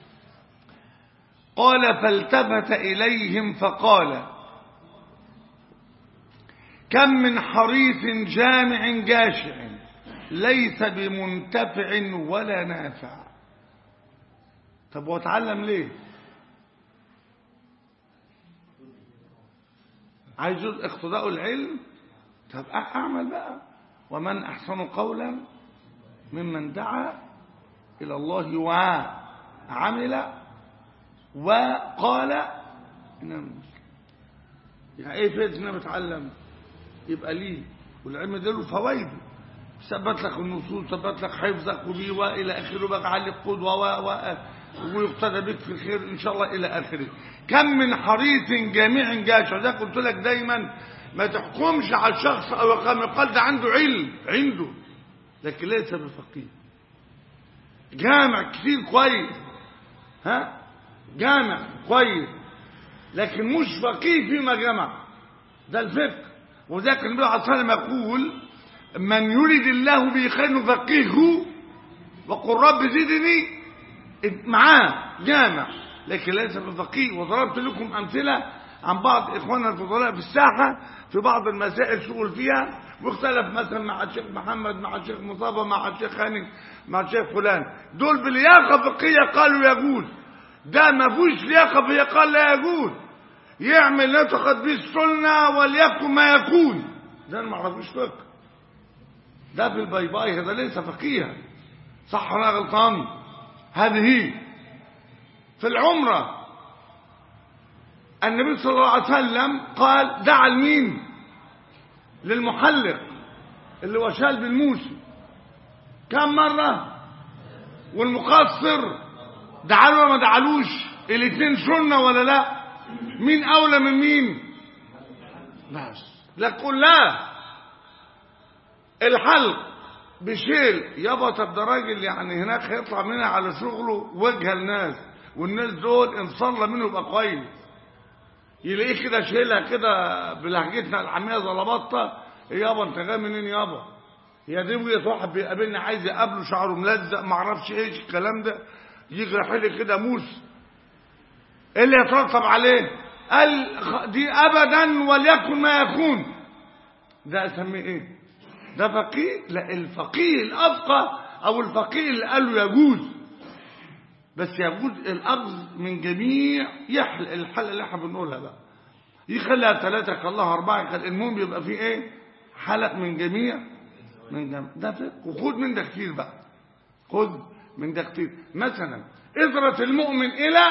قال فالتفت اليهم فقال كم من حريث جامع جاشع ليس بمنتفع ولا نافع طب واتعلم ليه عايز اقتضاء العلم طب اعمل بقى ومن احسن قولا ممن دعا الى الله وعمل وقال اننا مسلم يعني ايه فايده ان انا بتعلم يبقى ليه والعلم ده له فوائده ثبت لك النصوص ثبت لك حفظك وبيه والى اخره بقى عليك قدوه و و ويقتدى بك في الخير ان شاء الله الى اخره كم من حريص جامع جاشع ده قلت لك دايما ما تحكمش على الشخص او قال ده عنده علم عنده لكن ليس بفقيه جامع كتير كويس ها جامع كويس لكن مش فقيه فيما جمع ده الفقه وذاك النبي عليه الصلاه والسلام يقول من يريد الله به خير يفقهه وقل رب زدني معاه جامع لكن ليس بفقيه وضربت لكم امثله عن بعض اخواننا الفضلاء في الساحه في بعض المسائل سئل فيها واختلف مثلا مع الشيخ محمد مع الشيخ مصطفى مع الشيخ هاني مع الشيخ فلان دول بلياقه فقهيه قالوا يجوز ده ما فيهوش لياقه فقهيه قال لا يجوز يعمل نطقت به السنه وليكن ما يكون ده ما عرفوش فقه ده في البيباي هذا ليس فقيها صح ولا غلطان هذه في العمرة النبي صلى الله عليه وسلم قال دعا المين للمحلق اللي هو شال بالموسي كم مرة والمقصر دعاله ولا ما دعالوش الاثنين سنة ولا لا مين اولى من مين بس لا تقول لا الحلق بشيل يابا طب ده راجل يعني هناك هيطلع منها على شغله وجه الناس والناس دول ان صلى منه يبقى كويس يلاقيه كده شيلها كده بلهجتنا العاميه زلبطه يابا انت جاي منين يابا هي دي وجهه واحد بيقابلني عايز يقابله شعره ملزق ما اعرفش ايش الكلام ده يجي حلي كده موس ايه اللي يترتب عليه قال خ- دي ابدا وليكن ما يكون ده اسميه ايه ده فقيه لا الفقيه الافقه او الفقيه اللي قال له يجوز بس يجوز الاخذ من جميع يحل الحل اللي احنا بنقولها بقى يخليها ثلاثة خلاها أربعة يخلي المهم يبقى فيه إيه حلق من جميع من جميع ده فقه وخد من ده كتير بقى خد من ده كتير مثلا إذرة المؤمن إلى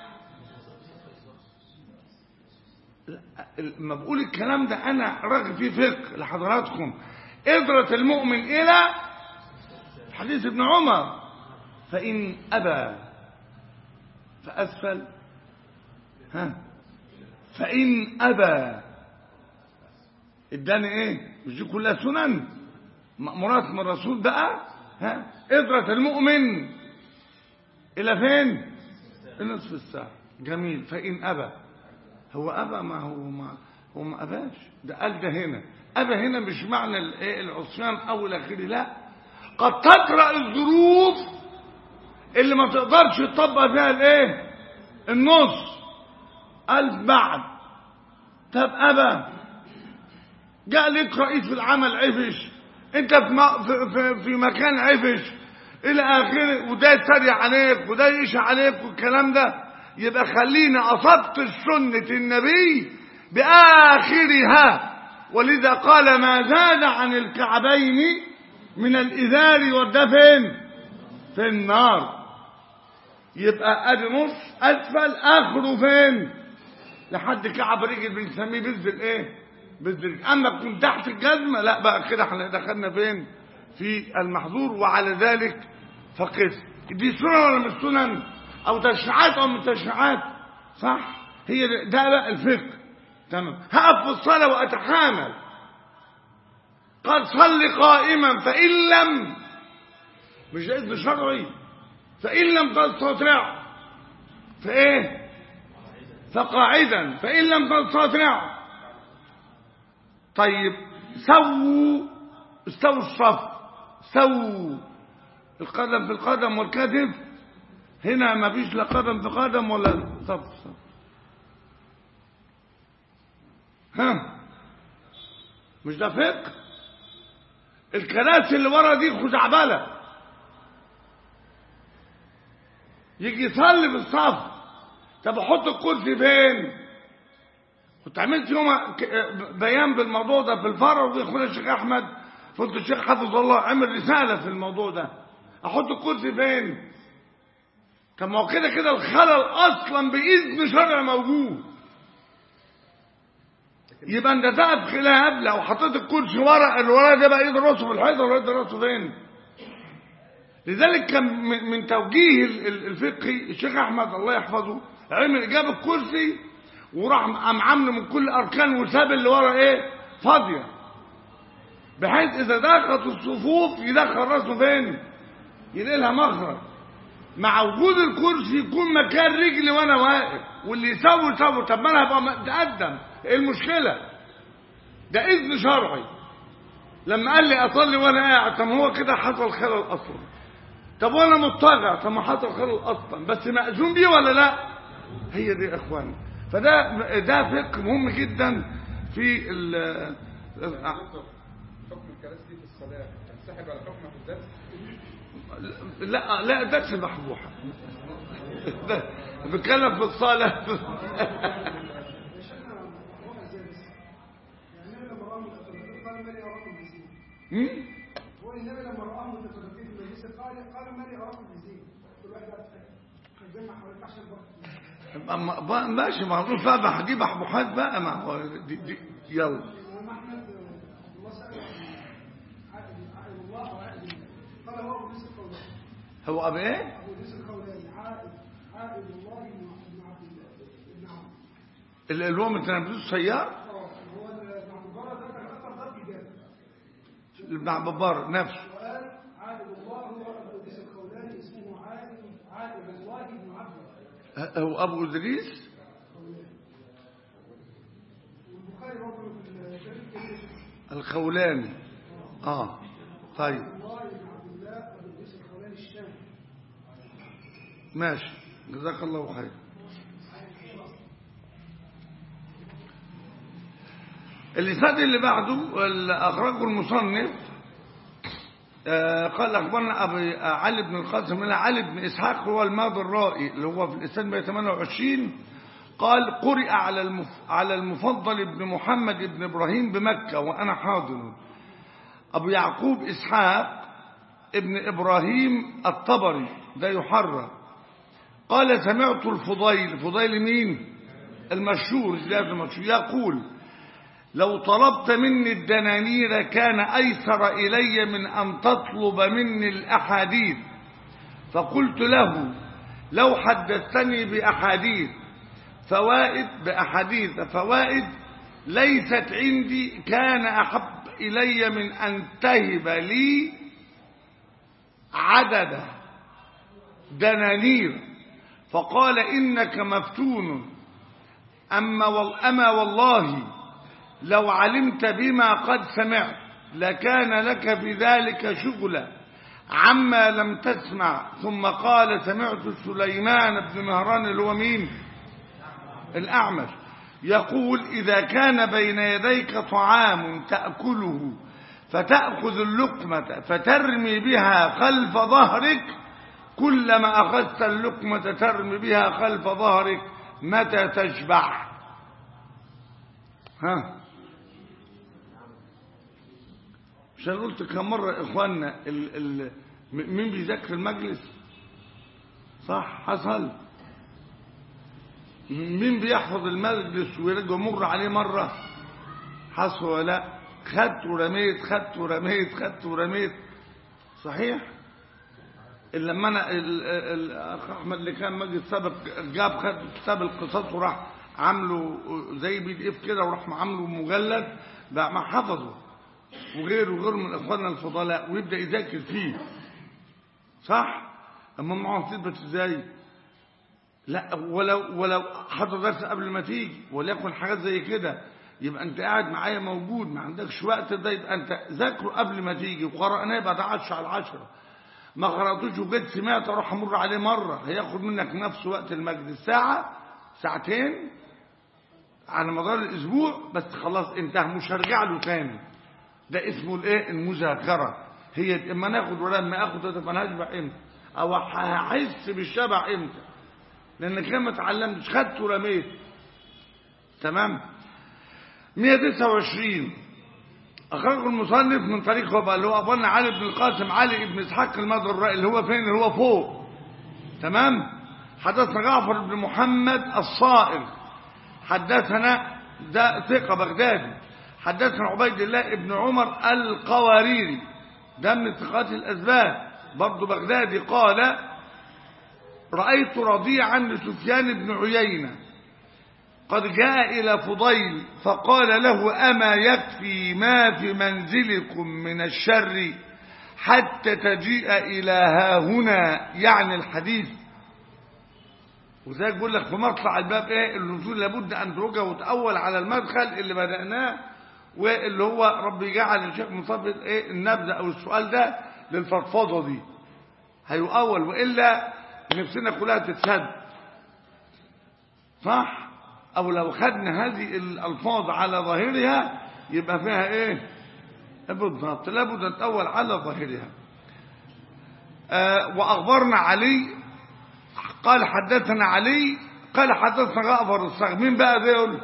لما بقول الكلام ده أنا راجل فيه فقه لحضراتكم إذرة المؤمن إلى حديث ابن عمر فإن أبى فأسفل ها فإن أبى اداني ايه مش دي كلها سنن مأمورات من الرسول بقى ها إذرة المؤمن إلى فين نصف الساعة جميل فإن أبى هو أبى ما هو ما هو ما أباش ده قال ده هنا أبى هنا مش معنى الايه العصيان أو الأخير لا قد تقرأ الظروف اللي ما تقدرش تطبق فيها الايه النص قال بعد طب أبى جاء لك رئيس في العمل عفش انت في, م- في, في, في مكان عفش الى اخره وده يتريق عليك وده يشع عليك والكلام ده يبقى خلينا اصبت سنة النبي باخرها ولذا قال ما زاد عن الكعبين من الازار والدفن في النار يبقى ادي نص اسفل اخره فين لحد كعب رجل بنسميه بز الايه بز الرجل اما تكون تحت الجزمه لا بقى كده احنا دخلنا فين في المحظور وعلى ذلك فقس دي سنن ولا مش سنن او تشريعات او من تشريعات صح هي ده ده بقى الفقه تمام هقف في الصلاه واتحامل قد صل قائما فان لم مش ده اذن شرعي فان لم تستطع فايه فقاعدا فإن لم تستطع طيب سووا استووا الصف سووا القدم في القدم والكتف هنا ما فيش لا قدم في قدم ولا صف صف ها مش ده فقه الكراسي اللي ورا دي خزعبله يجي يصلي في الصف طب احط الكرسي فين كنت عملت يوم ك- بيان بالموضوع ده في الفرع وفي اخونا الشيخ احمد قلت الشيخ حفظ الله عمل رساله في الموضوع ده احط الكرسي فين طب ما هو كده كده الخلل اصلا باذن شرع موجود يبقى انت تقف خلاف لو حطيت الكرسي ورا اللي ورا ده بقى ايد راسه في الحيطه ولا ايد راسه فين لذلك كان من من توجيه ال- ال- الفقهي الشيخ احمد الله يحفظه عمل جاب الكرسي وراح قام عامله من كل اركان وساب اللي ورا ايه فاضيه بحيث اذا دخلت الصفوف يدخل راسه فين يلاقي لها مخرج مع وجود الكرسي يكون مكان رجلي وانا واقف واللي يسوي يسوي طب ما انا هبقى متقدم ايه المشكله ده اذن شرعي لما قال لي اصلي وانا قاعد طب ما هو كده حصل خلل اصلا طب وانا مضطجع طب ما حصل خلل اصلا بس مأذون بيه ولا لا هي دي يا اخواني فده ده فقه مهم جدا في ال حكم الكراسي دي في الصلاة تنسحب على حكمها في الدرس لا لا درس محبوحة ده بتكلم في الصلاة يعني النبي لما رأى المتفرقين قال من أراكم بزين مم؟ هو النبي لما رأى المتفرقين في المجلس قال قال من أراكم بزين كل واحد قاعد يتجمع حوالين عشان برضه أما بقى- ماشي معروف بقى ما دي محبوحات بقى ما هو دي, دي يلا الإمام أحمد آه، عبد الله سأل عن عائد عائد الله أو عائد الله قال هو أبو إدريس الخولاني هو أبو إيه؟ أبو إدريس الخولاني عائد عائد الله بن بن عبد الله بن عمرو اللي اللي هو من تنافسه السيار اه هو ابن عبد البر ده كان أكثر ضرب إجابة ابن عبد البر نفسه وقال هو أبو إدريس والبخاري برضه في الشريف كده الخولاني آه طيب الله بن عبد الله ابو ادريس الخولاني الشامي ماشي جزاك الله خير الإسناد اللي بعده اللي أخرجه المصنف آه، قال أخبرنا أبي آه، علي بن القاسم من علي بن إسحاق هو الماضي الرائي اللي هو في الإسناد 128 قال قرئ على المف... على المفضل بن محمد بن إبراهيم بمكة وأنا حاضر أبو يعقوب إسحاق ابن إبراهيم الطبري ده يحرر قال سمعت الفضيل فضيل مين المشهور زياد المشهور يقول لو طلبت مني الدنانير كان أيسر إلي من أن تطلب مني الأحاديث فقلت له لو حدثتني بأحاديث فوائد بأحاديث فوائد ليست عندي كان أحب إلي من أن تهب لي عدد دنانير فقال إنك مفتون أما, وال أما والله لو علمت بما قد سمعت لكان لك في ذلك شغلا عما لم تسمع ثم قال سمعت سليمان بن مهران اللي هو مين الأعمش يقول إذا كان بين يديك طعام تأكله فتأخذ اللقمة فترمي بها خلف ظهرك كلما أخذت اللقمة ترمي بها خلف ظهرك متى تشبع ها مش انا قلت كم مرة يا اخوانا ال ال م- مين بيذاكر المجلس صح حصل مين بيحفظ المجلس ويرجع مر عليه مرة حصل ولا لا خدت ورميت خدت ورميت خدت ورميت صحيح إلا لما انا ال- ال- الاخ احمد اللي كان مجلس سابق جاب خد كتاب القصص وراح عامله زي بي دي اف كده وراح عامله مجلد بقى ما حفظه وغيره وغيره من اخواننا الفضلاء ويبدا يذاكر فيه صح اما معاهم تثبت ازاي لا ولو ولو حضر درس قبل ما تيجي وليكن حاجات زي كده يبقى انت قاعد معايا موجود ما عندكش وقت ده يبقى انت ذاكره قبل ما تيجي وقرأناه يبقى ده 10 على 10 ما قرأتوش وجيت سمعت اروح امر عليه مره هياخد منك نفس وقت المجلس ساعه ساعتين على مدار الاسبوع بس خلاص انتهى مش هرجع له تاني ده اسمه الايه المذاكره هي اما ناخد ولا اما اخد طب انا هشبع امتى او هحس بالشبع امتى لان كده ما اتعلمتش خدت ورميت تمام 129 أخرجه المصنف من طريق هو بقى اللي هو أخبرنا علي بن القاسم علي بن إسحاق المدر اللي هو فين اللي هو فوق تمام حدثنا جعفر بن محمد الصائغ حدثنا ده ثقة بغدادي حدثنا عبيد الله بن عمر القواريري ده من ثقات الأسباب برضه بغدادي قال رأيت رضيعا لسفيان بن عيينة قد جاء إلى فضيل فقال له أما يكفي ما في منزلكم من الشر حتى تجيء إلى ها هنا يعني الحديث وذلك بيقول لك في مطلع الباب ايه النزول لابد ان ترجع وتأول على المدخل اللي بدأناه واللي هو رب يجعل الشيخ مصطفى ايه النبذة او السؤال ده للفضفضة دي هيؤول والا نفسنا كلها تتسد صح او لو خدنا هذه الالفاظ على ظاهرها يبقى فيها ايه بالضبط لابد ان تأول على ظاهرها آه واخبرنا علي قال حدثنا علي قال حدثنا جعفر الصاغ مين بقى دول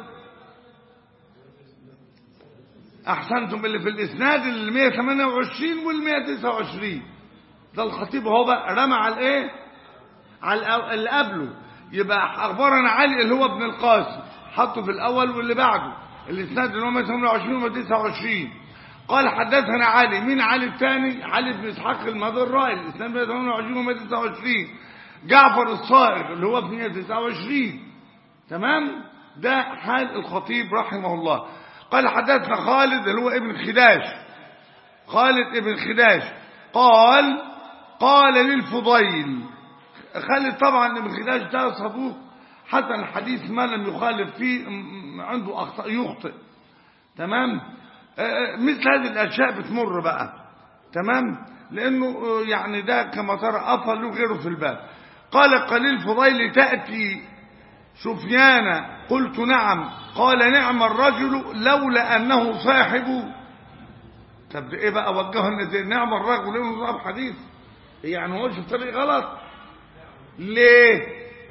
احسنتم اللي في الاسناد ال 128 وال 129 ده الخطيب هو بقى رمى على الايه على الأو- اللي قبله يبقى اخبرنا علي اللي هو ابن القاسم حطه في الاول واللي بعده الاسناد اللي هو 128 و 129 قال حدثنا علي مين علي الثاني علي بن اسحاق المضرائي الاسناد 128 و 129 جعفر الصائغ اللي هو في 129 تمام ده حال الخطيب رحمه الله قال حدثنا خالد اللي هو ابن خداش خالد ابن خداش قال قال للفضيل خالد طبعا ابن خداج ده صدوق حسن الحديث ما لم يخالف فيه م- م- عنده أخطاء يخطئ تمام آه، آه، مثل هذه الأشياء بتمر بقى تمام لأنه آه، يعني ده كما ترى أفضل وغيره في الباب قال قليل فضيل تأتي سفيان قلت نعم قال نعم الرجل لولا أنه صاحب طب ده ايه بقى وجهه زي نعم الرجل لانه صاحب حديث يعني هو في الطريق غلط ليه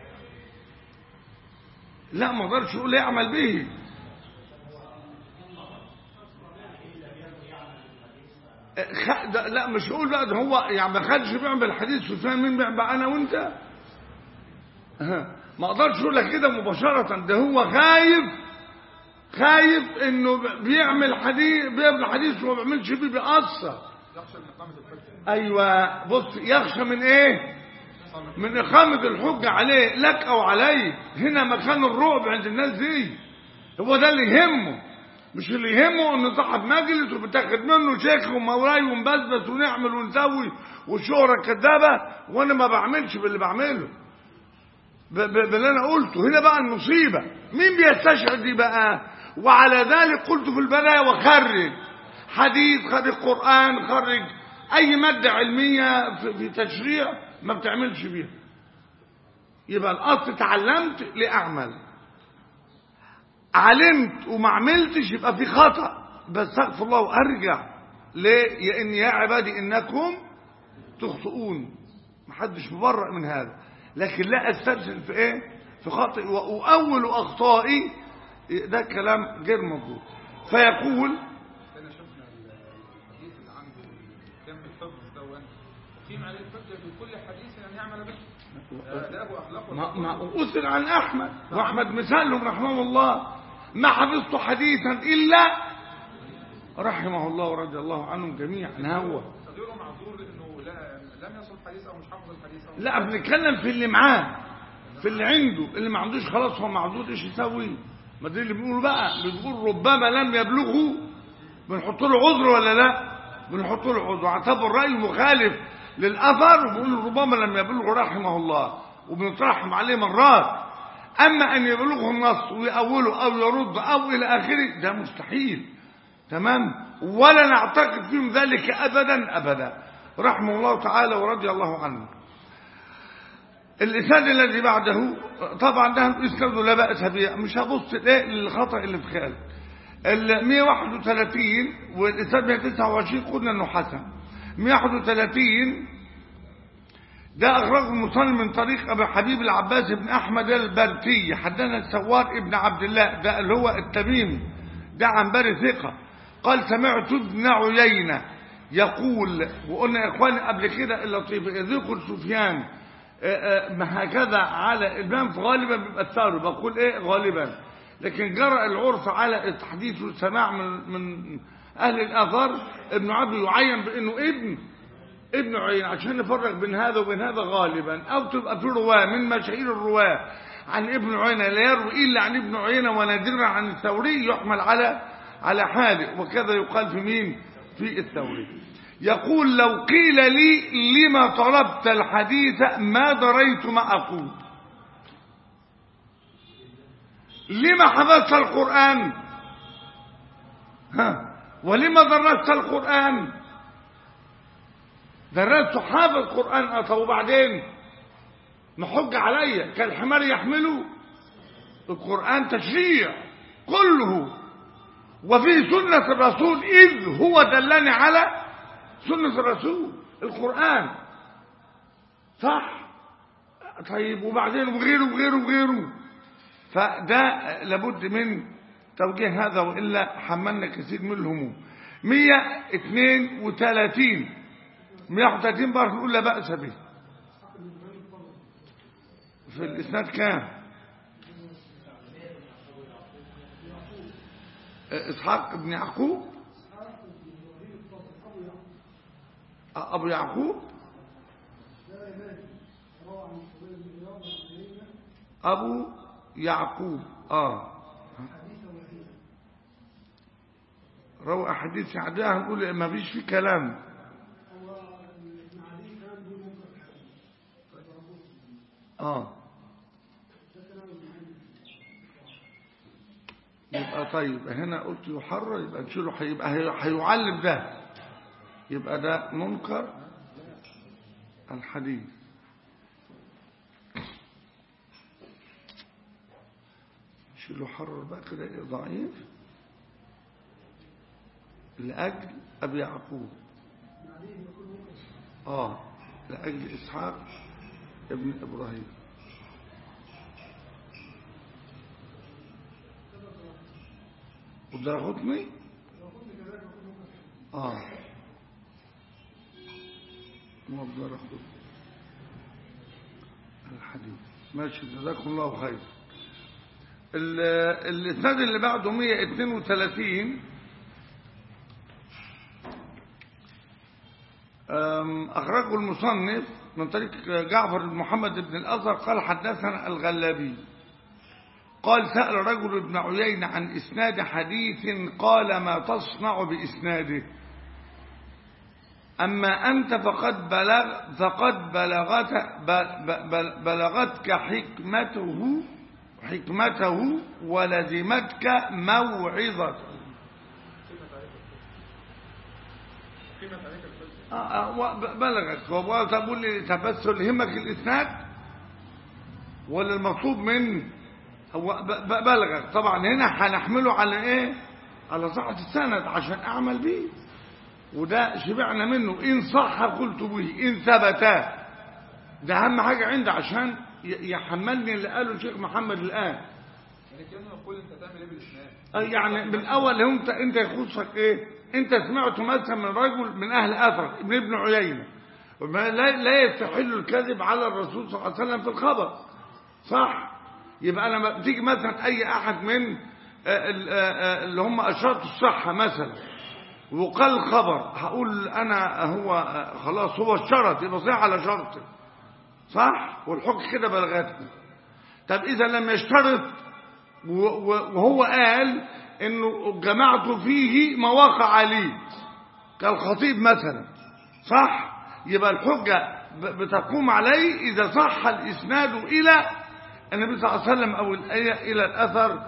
لا ما اقدرش اقول يعمل به خ... ده لا مش هقول بقى ده هو يعني ما خدش بيعمل الحديث سفيان مين بيعمل انا وانت ها. ما اقدرش اقول لك كده مباشره ده هو خايف خايف انه بيعمل حديث بيعمل حديث وما بيعملش بيه بيأثر يخشى من إقامة الحجة ايوه بص يخشى من ايه من اقامه الحجه عليه لك او عليك هنا مكان الرعب عند الناس دي هو ده اللي يهمه مش اللي يهمه ان صاحب مجلس وبتاخد منه شيخ ومولاي ونبسبس ونعمل ونسوي والشهره كدابه وانا ما بعملش باللي بعمله ب- ب- باللي انا قلته هنا بقى المصيبه مين بيستشعر دي بقى وعلى ذلك قلت في البدايه وخرج حديث خرج قران خرج اي ماده علميه في في تشريع ما بتعملش بيها يبقى الاصل تعلمت لاعمل علمت وما عملتش يبقى في خطا بس استغفر الله وارجع ليه يا ان يا عبادي انكم تخطئون محدش مبرأ من هذا لكن لا استرسل في ايه في خطئ واول اخطائي ده كلام غير مظبوط فيقول كان شفنا الحديث اللي عنده كم الحفظ دون وقيم عليه الحجة في كل حديث أن يعمل به آداب وأخلاق ما ما أثر عن أحمد وأحمد مثالهم رحمه الله ما حفظت حديثا إلا رحمه الله ورضي الله عنهم جميعا هو غيره معذور لأنه لا لم يصل الحديث أو مش حافظ الحديث أو لا بنتكلم في اللي معاه في اللي عنده اللي ما عندوش خلاص هو معذور ايش يسوي ما ده اللي بيقولوا بقى بتقول ربما لم يبلغه بنحط له عذر ولا لا بنحط له عذر اعتبر الراي المخالف للاثر وبنقول ربما لم يبلغه رحمه الله وبنترحم عليه مرات اما ان يبلغه النص ويأوله او يرد او الى اخره ده مستحيل تمام ولا نعتقد فيهم ذلك ابدا ابدا رحمه الله تعالى ورضي الله عنه الإسناد الذي بعده طبعا ده الإسناد لا بأس به مش هبص ليه للخطأ اللي في خالد ال 131 والإسناد 129 قلنا إنه حسن 131 ده أخرجه المصنف من طريق أبي حبيب العباس بن أحمد البرتي حدثنا السوار ابن عبد الله ده اللي هو التميمي ده عنبري ثقة قال سمعت ابن عيينة يقول وقلنا يا إخواني قبل كده اللطيف إذ يقول سفيان آه، آه، ما هكذا على الإمام غالبا بيبقى الثار بقول إيه غالبا لكن جرى العرف على التحديث والسماع من من أهل الآثار ابن عبد يعين بأنه ابن ابن عين عشان نفرق بين هذا وبين هذا غالبا أو تبقى في رواة من مشاهير الرواة عن ابن عيينة لا يروي إلا عن ابن عيينة ونادرا عن الثوري يحمل على على حاله وكذا يقال في مين في الثوري يقول لو قيل لي لما طلبت الحديث ما دريت ما أقول لما حفظت القرآن ها ولما درست القرآن درست حافظ قرآن طب وبعدين محج عليا كالحمار يحمله القرآن تشريع كله وفي سنة الرسول إذ هو دلني على سنة الرسول القرآن صح طيب وبعدين وغيره وغيره وغيره فده لابد من توجيه هذا وإلا حملنا كثير من الهموم 132 131 برضه نقول لا بأس به في الإسناد كام إسحاق بن يعقوب أبو يعقوب أبو يعقوب آه روى أحاديث عداها نقول ما فيش في كلام اه يبقى طيب هنا قلت يحرر يبقى نشيله هيبقى هي- هيعلم ده يبقى ده منكر الحديث شيله حرر بقى كده إيه ضعيف لأجل أبي يعقوب آه لأجل إسحاق ابن إبراهيم ودرغتني آه ما درغتني الحديث ماشي جزاكم الله خير ال- الاسناد اللي بعده 132 أم، أخرجه المصنف من طريق جعفر بن محمد بن الأزهر قال حدثنا الغلابي قال سأل رجل ابن عيينة عن إسناد حديث قال ما تصنع بإسناده أما أنت فقد بلغ فقد بلغت ب- ب- بلغتك حكمته حكمته ولزمتك موعظته قيمة عليك الحجة آه، آه، و- ب- بلغك هو تقول لي تبسل يهمك الإسناد ولا المطلوب من هو ب- ب- بلغك طبعا هنا هنحمله على ايه على صحة السند عشان اعمل به وده شبعنا منه ان صح قلت به ان ثبت ده اهم حاجة عندي عشان ي- يحملني اللي قاله الشيخ محمد الان يعني كأنه يقول أنت تعمل إيه بالإسناد آه، يعني من الاول انت انت يخصك ايه انت سمعت مثلا من رجل من اهل اثر ابن ابن عيينه وما لا لا يستحل الكذب على الرسول صلى الله عليه وسلم في الخبر صح يبقى لما بتيجي مثلا اي احد من آه، ال- آه، آه، اللي هم اشراط الصحه مثلا وقال خبر هقول انا هو آه، خلاص هو الشرط يبقى صحيح على شرطه صح والحكم كده بلغتني طب اذا لم يشترط و- و- وهو قال انه جمعت فيه ما وقع عليه كالخطيب مثلا صح يبقى الحجة ب- بتقوم عليه اذا صح الاسناد الى النبي صلى الله عليه وسلم او الآية الى الاثر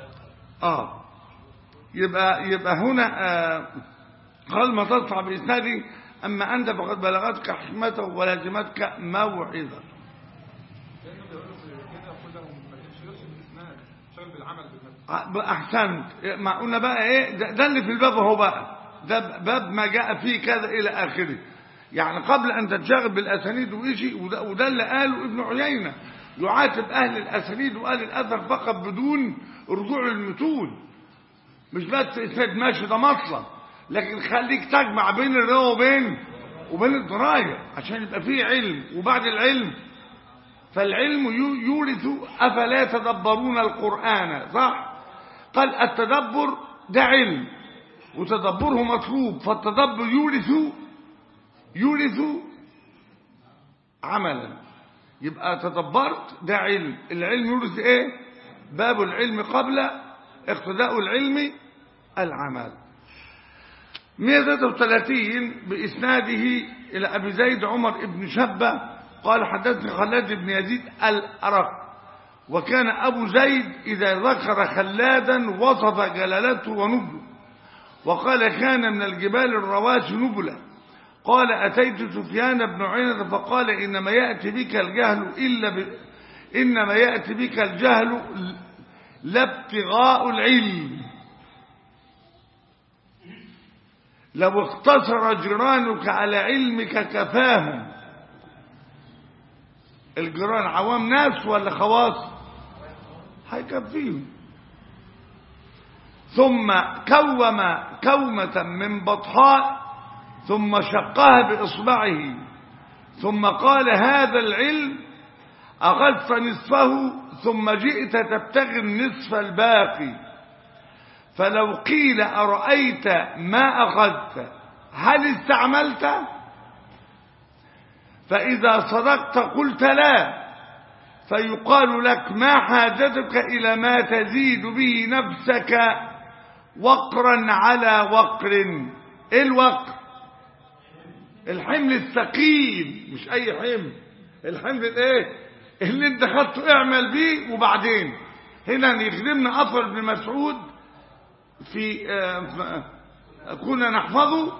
اه يبقى يبقى هنا آه قال ما تصنع باسنادي اما انت فقد بلغتك حكمته ولازمتك موعظه كأنه بيقول له كده يقول له ما تنشغلش بالإسناد شغل بالعمل بالمثل احسنت ما قلنا بقى ايه ده, ده اللي في الباب اهو بقى ده باب ما جاء فيه كذا الى اخره يعني قبل ان تنشغل بالاسانيد وشيء وده, وده اللي قاله ابن عيينه يعاتب اهل الاسانيد واهل الاثر فقط بدون رجوع للمتون مش بس اسناد ماشي ده مطلب لكن خليك تجمع بين الروايه وبين وبين الدرايه عشان يبقى فيه علم وبعد العلم فالعلم يو- يورث أفلا يتدبرون القرآن صح قال التدبر ده علم وتدبره مطلوب فالتدبر يورث يورث عملا يبقى تدبرت ده علم العلم يورث ايه باب العلم قبل اقتداء العلم العمل 133 بإسناده إلى أبي زيد عمر بن شبة قال حدثني خلاد بن يزيد الأرق وكان أبو زيد إذا ذكر خلادا وصف جلالته ونبله وقال كان من الجبال الرواسي نبلة قال أتيت سفيان بن عينة فقال إنما يأتي بك الجهل إلا ب... إنما يأتي بك الجهل لا ابتغاء العلم لو اقتصر جيرانك على علمك كفاهم الجيران عوام ناس ولا خواص هيكفيهم ثم كوم كومة من بطحاء ثم شقها بإصبعه ثم قال هذا العلم أخذت نصفه ثم جئت تبتغي النصف الباقي فلو قيل أرأيت ما أخذت هل استعملت فإذا صدقت قلت لا فيقال لك ما حاجتك إلى ما تزيد به نفسك وقرا على وقر إيه الوقر الحمل الثقيل مش أي حمل الحمل الايه اللي انت خدته اعمل بيه وبعدين هنا يخدمنا اثر ابن مسعود في آه، ف- كنا نحفظه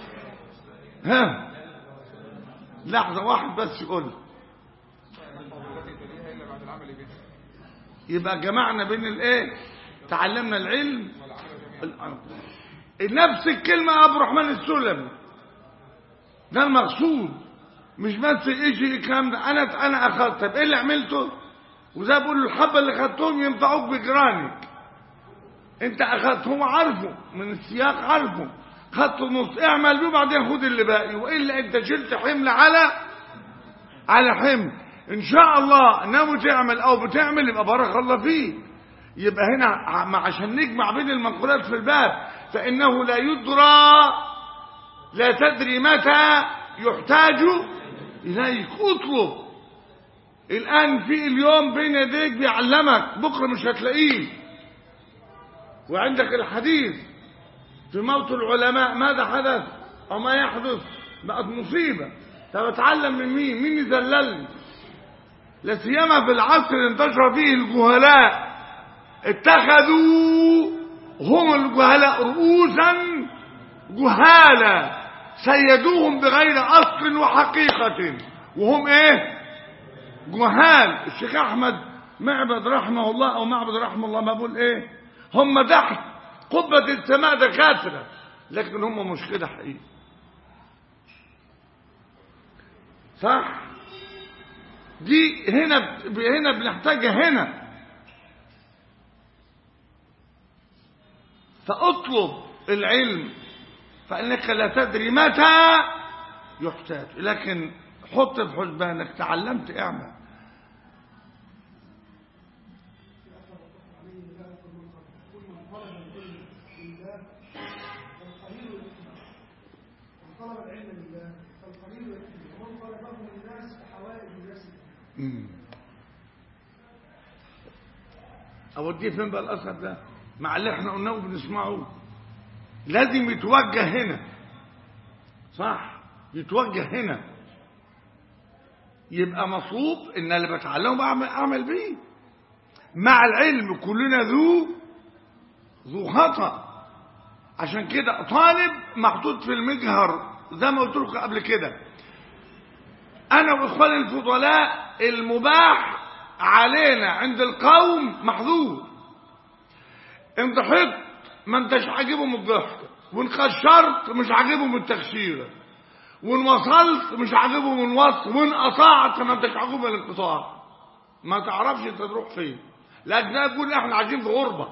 ها لحظة واحد بس يقول التي تليها الا بعد العمل بها يبقى جمعنا بين الايه تعلمنا العلم والعمل جميعا نفس الكلمة عبد الرحمن السلمي ده المقصود مش بس ايش الكلام ده انا انا اخذت طب ايه اللي عملته وزي بقول له الحبه اللي خدتهم ينفعوك بجيرانك انت اخذت هو عارفه من السياق عارفه خدت نص اعمل بيه وبعدين خد اللي باقي والا انت شلت حمل على على حمل ان شاء الله ناوي تعمل او بتعمل يبقى بارك الله فيك يبقى هنا ع- عشان نجمع بين المنقولات في الباب فانه لا يدرى لا تدري متى يحتاج اليك اطلب الان في اليوم بين يديك بيعلمك بكره مش هتلاقيه وعندك الحديث في موت العلماء ماذا حدث او ما يحدث بقت مصيبه طب اتعلم من مين مين يذللني لا سيما في العصر اللي انتشر فيه الجهلاء اتخذوا هم الجهلاء رؤوسا جهالا سيدوهم بغير اصل وحقيقه وهم ايه جهال الشيخ احمد معبد رحمه الله او معبد رحمه الله ما بقول ايه هم تحت قبة السماء دكاترة لكن هم مش كده حقيقي صح دي هنا هنا بنحتاجها هنا فاطلب العلم فانك لا تدري متى يحتاج لكن حط في حسبانك تعلمت اعمل طلب العلم لله فالقليل يكفي ومن طلبه للناس فحوائج نفسه مم. اوديه فين بقى الاثر ده مع اللي احنا قلناه وبنسمعه لازم يتوجه هنا صح يتوجه هنا يبقى مطلوب ان اللي بتعلمه بعمل اعمل بيه مع العلم كلنا ذو ذو خطأ عشان كده طالب محطوط في المجهر زي ما قلت لكم قبل كده انا واخواني الفضلاء المباح علينا عند القوم محظور ان ضحكت ما انتش عاجبهم الضحك وان خشرت مش عاجبهم التخشيره وان وصلت مش عاجبهم الوصل وان قطعت ما انتش عاجبهم الانقطاع ما تعرفش انت تروح فين لكن ده يقول احنا عايشين في غربه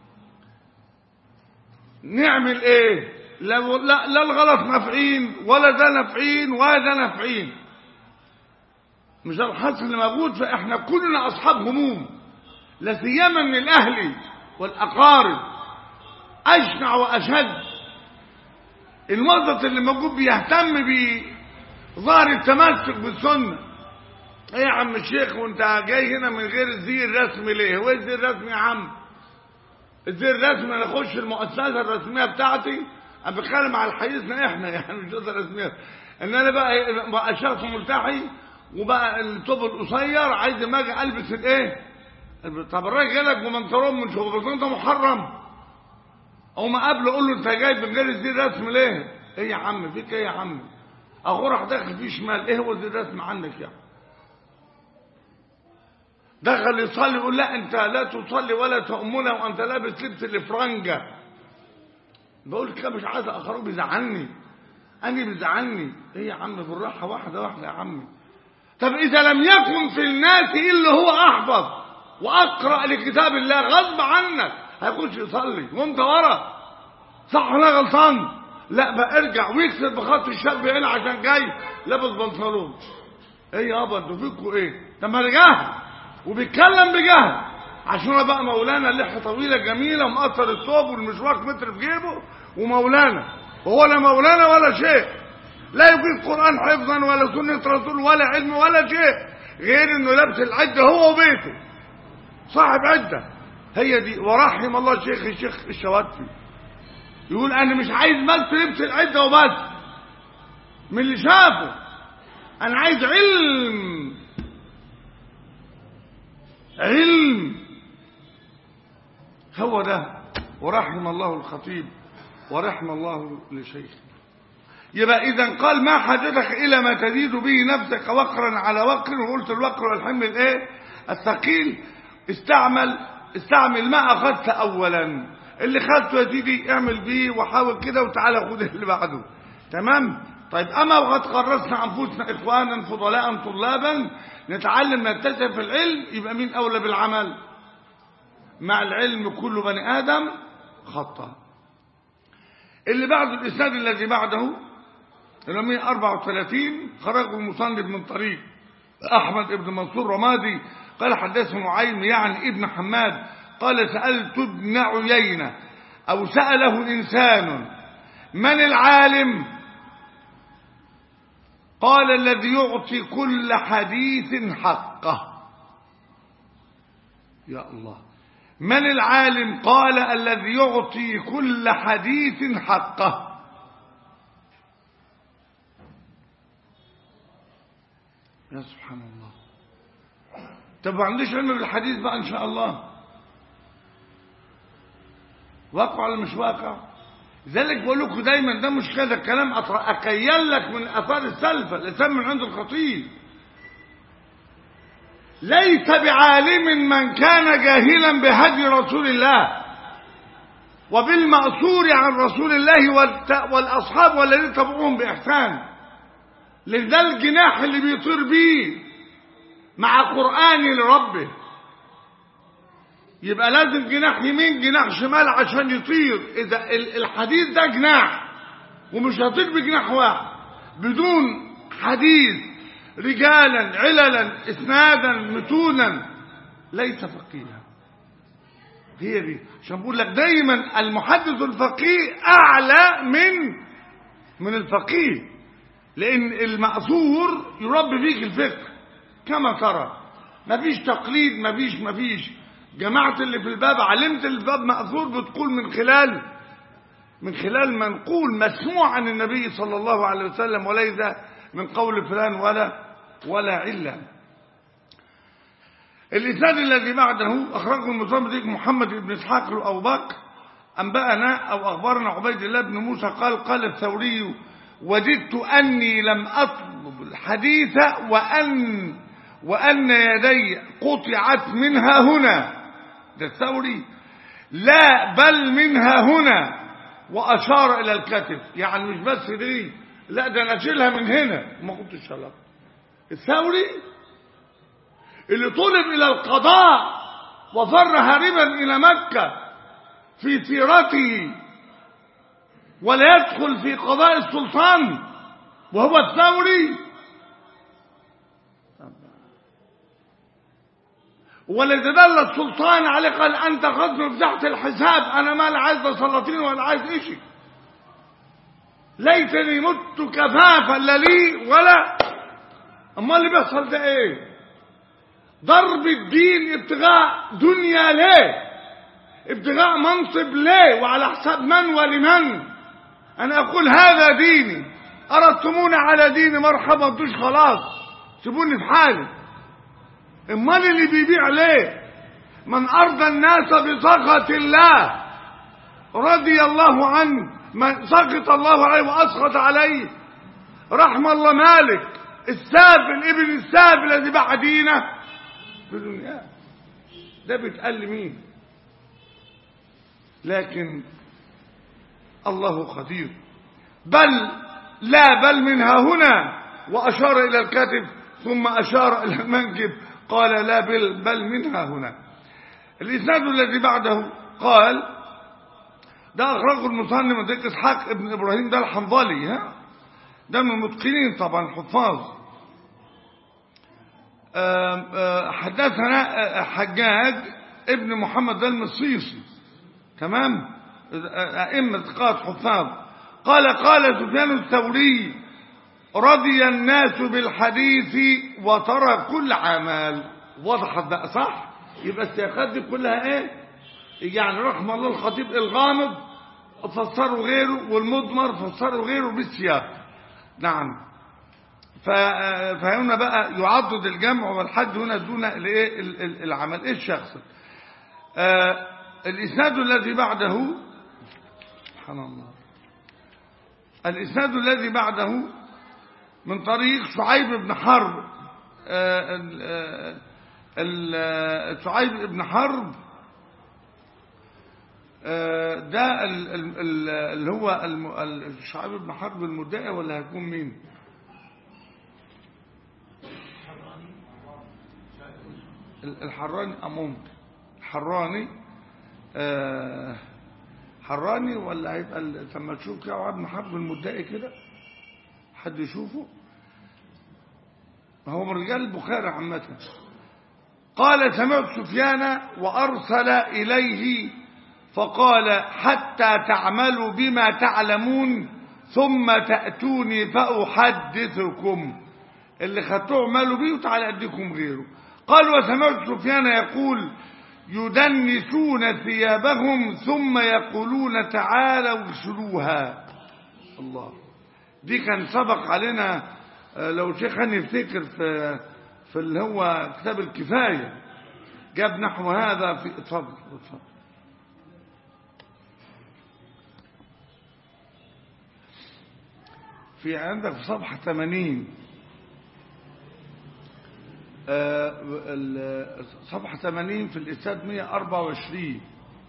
نعمل ايه لا, لا, لا الغلط نافعين ولا ده نافعين ولا ده نافعين مش ده الحصر اللي موجود فاحنا كلنا اصحاب هموم لا سيما من الاهل والاقارب اشنع واشد الموظف اللي موجود بيهتم بظهر التمسك بالسنه ايه يا عم الشيخ وانت جاي هنا من غير الزي الرسمي ليه هو الزي الرسمي يا عم الزي الرسمي انا اخش المؤسسه الرسميه بتاعتي انا بتكلم على حديثنا احنا يعني مش المؤسسه الرسميه ان انا بقى بقى شخص ملتحي وبقى الطب القصير عايز ما اجي البس الايه طب الراجل جالك بمنطلون من شغل بس انت محرم او ما قبل اقول له انت جاي من غير الزي الرسمي ليه ايه يا عم فيك ايه يا عم اخو راح داخل فيه شمال ايه هو الزي الرسمي عنك يعني دخل يصلي يقول لا انت لا تصلي ولا تؤمنا وانت لابس لبس الفرنجة بقول كده مش عايز اخرج بيزعلني انا بيزعلني ايه يا عم بالراحه واحده واحده يا عم طب اذا لم يكن في الناس الا هو احفظ واقرا لكتاب الله غصب عنك هيخش يصلي وانت ورا صح انا غلطان لا بقى ارجع ويكسر بخط الشاب هنا عشان جاي لابس بنطلون ايه يابا انتوا فيكوا ايه طب ما رجعها وبيتكلم بجهل عشان أنا بقى مولانا اللحيه طويله جميله ومقصر الثوب والمشواك متر في جيبه ومولانا وهو لا مولانا ولا شيء لا يجيد قران حفظا ولا سنه رسول ولا علم ولا شيء غير انه لابس العده هو وبيته صاحب عده هي دي ورحم الله الشيخ الشيخ الشواتفي يقول انا مش عايز بس لبس العده وبس من اللي شافه انا عايز علم علم هو ده ورحم الله الخطيب ورحم الله لشيخ يبقى إذا قال ما حاجتك إلى ما تزيد به نفسك وقرا على وقر وقلت الوقر والحمل الإيه الثقيل استعمل استعمل ما أخذت أولا اللي خدته يا سيدي اعمل بيه وحاول كده وتعالى خد اللي بعده تمام طيب أما وقد قرصنا أنفسنا إخوانا فضلاء طلابا نتعلم نتسع في العلم يبقى مين أولى بالعمل مع العلم كل بني آدم خطأ اللي بعده الإسناد الذي بعده اللي 134 خرجه المصنف من طريق أحمد بن منصور رمادي قال حدثه نعيم يعني ابن حماد قال سألت ابن عيينة أو سأله إنسان من العالم قال الذي يعطي كل حديث حقه يا الله من العالم قال الذي يعطي كل حديث حقه يا سبحان الله طب ما عنديش علم بالحديث بقى ان شاء الله واقع ولا مش واقع ذلك بقول لكم دايما ده مش كده الكلام اكيل لك من اثار السلف الانسان من عند الخطيب ليس بعالم من كان جاهلا بهدي رسول الله وبالمأثور عن رسول الله والأصحاب والذين تبعوهم بإحسان لذا الجناح اللي بيطير بيه مع قرآن لربه يبقى لازم جناح يمين جناح شمال عشان يطير إذا الحديث ده جناح ومش هطير بجناح واحد بدون حديث رجالا عللا اسنادا متونا ليس فقيها هي دي عشان بقول لك دايما المحدث الفقيه اعلى من من الفقيه لان المأثور يربي فيك الفقه كما ترى مفيش تقليد مفيش مفيش جماعة اللي في الباب علمت الباب مأثور بتقول من خلال من خلال منقول مسموع عن النبي صلى الله عليه وسلم وليس من قول فلان ولا ولا علة الإسناد الذي بعده أخرجه المصنف محمد بن إسحاق أبو بكر أنبأنا أو أخبرنا عبيد الله بن موسى قال قال الثوري وجدت أني لم أطلب الحديث وأن وأن يدي قطعت منها هنا ده الثوري لا بل منها هنا وأشار إلى الكتف يعني مش بس دي لا ده أنا أشيلها من هنا ما كنتش شلط الثوري اللي طلب إلى القضاء وفر هاربا إلى مكة في سيرته ولا يدخل في قضاء السلطان وهو الثوري ولذا دل السلطان عليه قال انت خدني في تحت الحساب انا ما لا عايز سلاطين ولا عايز اشي ليتني مت كفافا لا لي ولا اما اللي بيحصل ده ايه ضرب الدين ابتغاء دنيا ليه ابتغاء منصب ليه وعلى حساب من ولمن انا اقول هذا ديني اردتموني على ديني مرحبا دوش خلاص سيبوني في حالي امال اللي بيبيع ليه من ارضى الناس بسخط الله رضي الله عنه من سخط الله عليه واسخط عليه رحم الله مالك السافل ابن السافل الذي باع دينه بدنياه ده بيتقال مين لكن الله قدير بل لا بل منها هنا وأشار إلى الكتف ثم أشار إلى المنكب قال لا بل, بل منها هنا الإسناد الذي بعده قال ده أخرجه المصنف من ذلك إسحاق ابن إبراهيم ده الحنظلي ها ده من المتقنين طبعا حفاظ حدثنا حجاج ابن محمد ده المصيصي تمام أئمة ثقات حفاظ قال قال سفيان الثوري رضي الناس بالحديث وتركوا العمل وضحت بقى صح يبقى السياقات دي كلها ايه يعني رحم الله الخطيب الغامض فسروا غيره والمضمر فسروا غيره بالسياق نعم ف- فهنا بقى يعضد الجمع والحد هنا دون الايه ال- ال- العمل ايه الشخص آه الاسناد الذي بعده سبحان الله الاسناد الذي بعده من طريق شعيب بن حرب آه، ال- آه، ال- آه، شعيب بن حرب آه، ده ال- ال- ال- اللي هو الم- ال- شعيب بن حرب المدعي ولا هيكون مين ال- الحراني أمون الحراني آه، حراني ولا هيبقى ال- لما تشوف كده شعيب بن حرب المدعي كده حد يشوفه هو من رجال البخاري عامة قال سمعت سفيان وأرسل إليه فقال حتى تعملوا بما تعلمون ثم تأتوني فأحدثكم اللي خدتوه اعملوا بيه وتعالى أديكم غيره قال وسمعت سفيان يقول يدنسون ثيابهم ثم يقولون تعالوا اغسلوها الله دي كان سبق علينا آه، لو شيخنا يفتكر في في اللي هو كتاب الكفاية جاب نحو هذا في اتفضل اتفضل في عندك في صفحة 80 آه، ال- صفحة 80 في الإسناد 124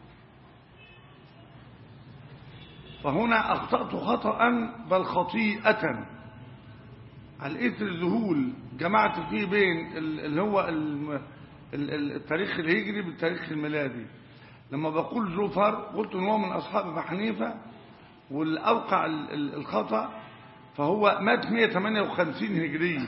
فهنا أخطأت خطأ بل خطيئة على إثر الذهول جمعت فيه بين ال- اللي هو الم- ال- ال- التاريخ الهجري بالتاريخ الميلادي لما بقول زفر قلت ان هو من أصحاب أبي حنيفة واللي أوقع ال- ال- الخطأ فهو مات 158 هجرية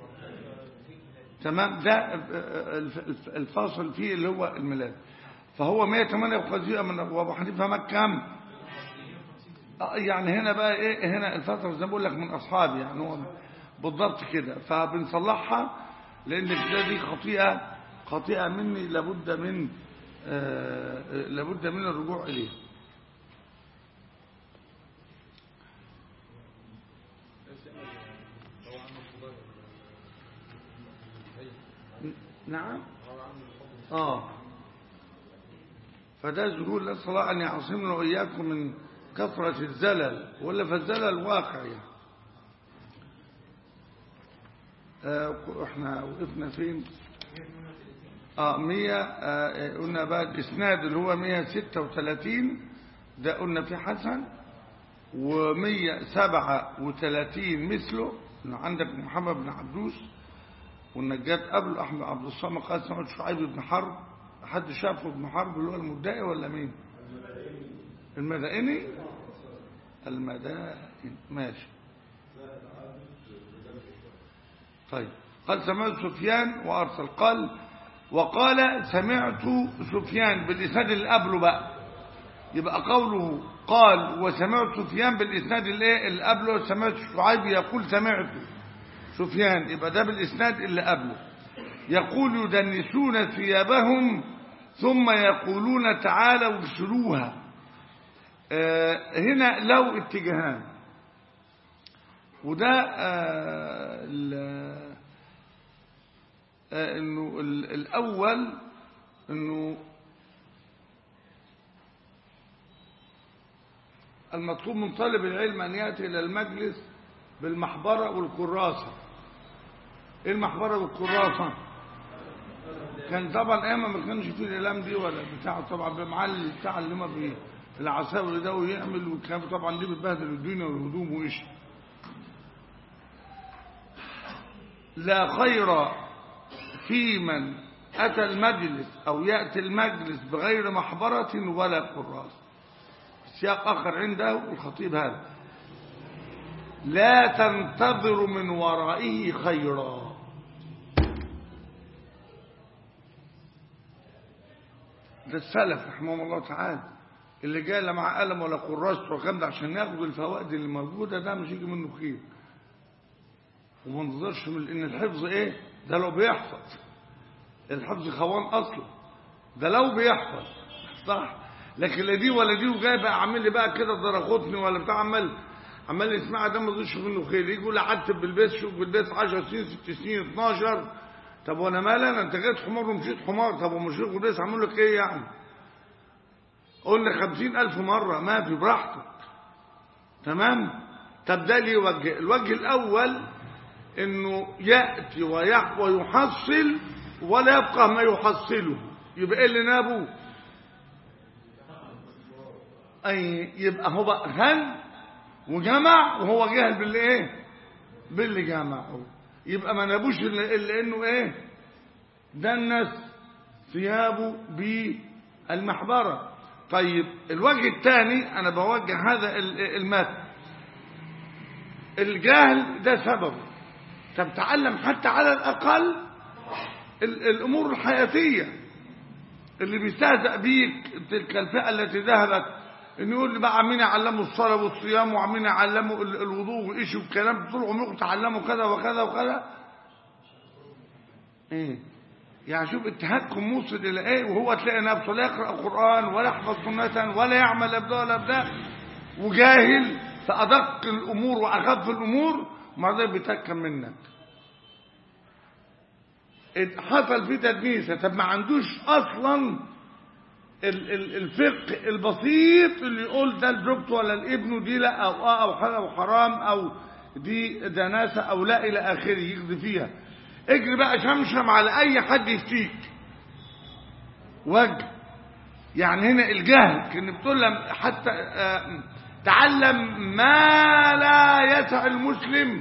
تمام ده الف- الف- الفاصل فيه اللي هو الميلاد فهو 158 من وابو حنيفه مات كام آه، يعني هنا بقى ايه هنا الفتره زي ما بقول لك من اصحابي يعني هو بالضبط كده فبنصلحها لان كده دي خطيئه خطيئه مني لابد من آه لابد من الرجوع اليها نعم اه فده ذهول نسأل الله أن يعصمنا وإياكم من كثرة الزلل ولا فالزلل واقع يعني. آه احنا وقفنا فين اه 100 آه قلنا بقى الاسناد اللي هو 136 ده قلنا في حسن و137 مثله إنه عندك محمد بن عبدوس والنجات قبل احمد عبد الصمد قال سمعت شعيب بن حرب حد شافه ابن حرب اللي هو المدعي ولا مين المدائني المدائن ماشي طيب قال سمعت سفيان وارسل قال وقال سمعت سفيان بالاسناد اللي قبله بقى يبقى قوله قال وسمعت سفيان بالاسناد اللي اللي قبله سمعت شعيب يقول سمعته سفيان يبقى ده بالإسناد اللي قبله يقول يدنسون ثيابهم ثم يقولون تعالوا اغسلوها آه هنا لو اتجاهان وده آه ال- آه انه ال- الاول انه المطلوب من طالب العلم ان ياتي الى المجلس بالمحبره والكراسه ايه المحبره والكراسه كان طبعا ايام ما كانش فيه الاقلام دي ولا بتاع طبعا بمعلي بتاع اللي ما بي العساوي ده ويعمل والكلام طبعا دي بتبهدل الدنيا والهدوم وايش لا خير في من اتى المجلس او ياتي المجلس بغير محبره ولا كراسه سياق اخر عنده الخطيب هذا لا تنتظر من ورائه خيرا ده السلف رحمه الله تعالى اللي جاي لا مع قلم ولا كراس وكام ده عشان ياخد الفوائد اللي موجوده ده مش يجي منه خير وما ننظرش من ان الحفظ ايه ده لو بيحفظ الحفظ خوان اصلا ده لو بيحفظ صح لكن لا دي ولا دي وجاي بقى عامل لي بقى كده ضرخوتني ولا بتاع عمال عمال يسمعها ده ما يظنش منه خير يقول قعدت بالبيت شوف بالبيت 10 سنين 6 سنين 12 طب وانا مالي انا انت جيت حمار ومشيت حمار طب ومشيت بالبيت عمل لك ايه يعني قلنا خمسين ألف مرة ما في براحتك تمام طب ده ليه وجه الوجه الأول إنه يأتي ويح ويحصل ولا يبقى ما يحصله يبقى إيه اللي نابه أي يبقى هو هل وجمع وهو جاهل باللي إيه باللي جمعه يبقى ما نابوش إلا إلا إنه إيه ده الناس ثيابه بالمحبره طيب الوجه الثاني انا بوجه هذا المثل الجهل ده سببه طب تعلم حتى على الاقل الامور الحياتيه اللي بيستهزأ بيك تلك الفئه التي ذهبت ان يقول لي بقى عمين يعلموا الصلاه والصيام وعمين يعلموا الوضوء وايش والكلام طول عمركم تعلموا كذا وكذا وكذا ايه يعني شوف التهكم موصل الى ايه وهو تلاقي نفسه لا يقرا قران ولا يحفظ سنه ولا يعمل ابدا ولا ابدا وجاهل في ادق الامور واخف الامور ومع ذلك بيتكم منك حصل فيه تدنيسه طب ما عندوش اصلا الفقه البسيط اللي يقول ده لزوجته ولا لابنه دي لا او اه او حلال او حرام او دي دناسه او لا الى اخره يقضي فيها اجري بقى شمشم على اي حد يفتيك وجه يعني هنا الجهل كان بتقول لهم حتى آه تعلم ما لا يسع المسلم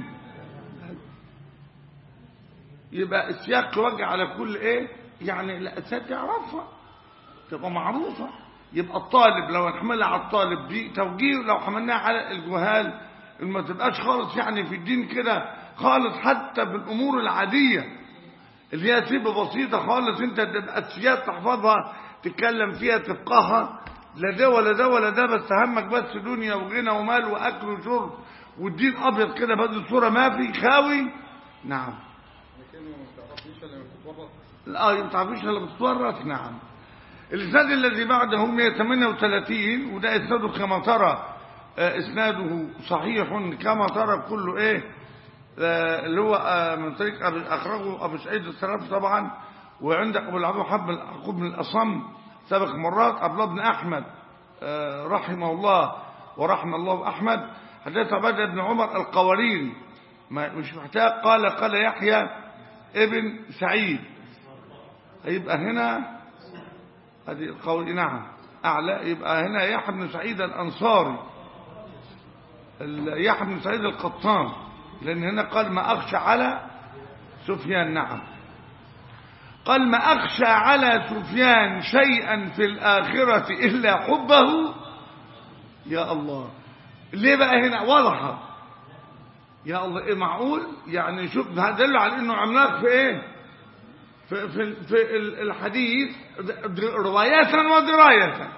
يبقى السياق وجه على كل ايه يعني الاسات يعرفها تبقى معروفه يبقى الطالب لو نحملها على الطالب دي توجيه لو حملناها على الجهال ما تبقاش خالص يعني في الدين كده خالص حتى في الامور العاديه اللي هي سيبه بسيطه خالص انت تبقى السياد تحفظها تتكلم فيها تفقهها لا ده ولا ده ولا ده بس همك بس دنيا وغنى ومال واكل وشرب والدين ابيض كده بهذه الصوره ما في خاوي نعم لكنه ما تعرفنيش الا لما تتورط لا ما تعرفيش الا بتتورط نعم الاسناد الذي بعده 138 وده اسناده كما ترى آه، اسناده صحيح كما ترى كله ايه آه، اللي هو آه، من طريق أبي- اخرجه ابو سعيد السلف طبعا وعندك ابو العبد حب يعقوب بن الاصم سبق مرات ابو بن احمد آه، رحمه الله ورحم الله احمد حدث عبد بن عمر القواريري ما مش محتاج قال قال يحيى ابن سعيد هيبقى هنا هذه القول نعم أعلى يبقى هنا يحيى بن سعيد الأنصاري ال- يحيى بن سعيد القطان لأن هنا قال ما أخشى على سفيان نعم قال ما أخشى على سفيان شيئا في الآخرة إلا حبه يا الله ليه بقى هنا واضحة يا الله إيه معقول يعني شوف ده دل على إنه عملاق في إيه في, في, في الحديث رواية ودراية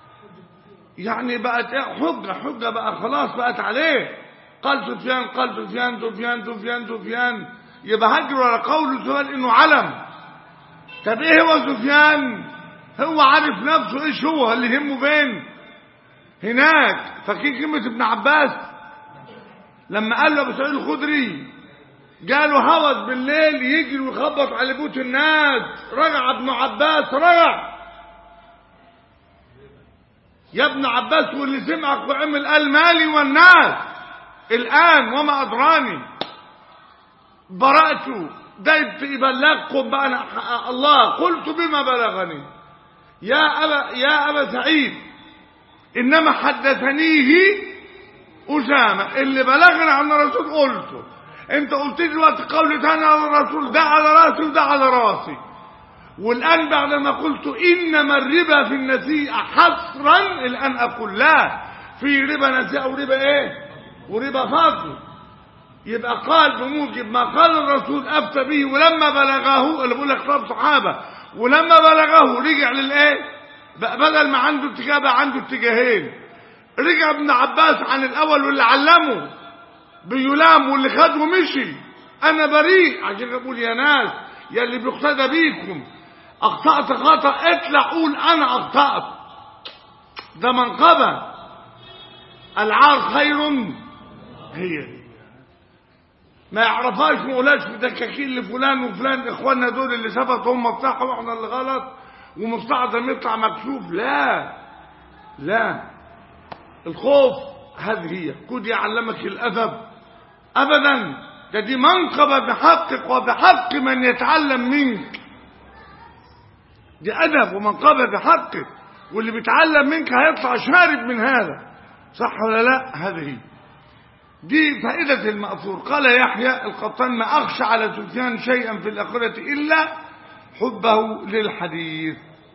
يعني بقت إيه؟ حجة حجة بقى خلاص بقت عليه قال سفيان قال سفيان سفيان سفيان سفيان يبقى هجر ورا قول سفيان انه علم طب ايه هو سفيان هو عارف نفسه ايش هو اللي يهمه فين هناك فاكرين كلمة ابن عباس لما قال له ابو سعيد الخدري جاله هوس بالليل يجري ويخبط على بيوت الناس رجع ابن عباس رجع يا ابن عباس واللي سمعك وعمل قال مالي والناس الآن وما أدراني برأت ده يبلغكم بقى أنا الله قلت بما بلغني يا أبا, يا أبا سعيد إنما حدثنيه أسامة اللي بلغنا عن الرسول قلته انت قلت لي دلوقتي قول تاني على الرسول ده على راسي وده على راسي والآن بعدما قلت إنما الربا في النسيئة حصرا الآن أقول لا في ربا نسيئة وربا إيه وربا فاضل يبقى قال بموجب ما قال الرسول أفتى به ولما بلغه اللي بقول لك طب صحابة ولما بلغه رجع للإيه بقى بدل ما عنده اتجاه بقى عنده اتجاهين رجع ابن عباس عن الأول واللي علمه بيلام واللي خده ومشي أنا بريء عشان أقول يا ناس يا اللي بيقتدى بيكم اخطأت خطأ اطلع قول انا اخطأت ده منقبة العار خير هي دي ما يعرفهاش ما يقولهاش في دكاكين لفلان وفلان اخواننا دول اللي ثبتوا هم صح واحنا اللي غلط ومستعظم يطلع مكشوف لا لا الخوف هذه هي كود يعلمك الادب ابدا ده دي منقبه بحقك وبحق من يتعلم منك دي ادب ومنقبه بحقك واللي بيتعلم منك هيطلع شارب من هذا صح ولا لا هذه هي دي فائدة المأثور قال يحيى القطان ما أخشى على سفيان شيئا في الآخرة إلا حبه للحديث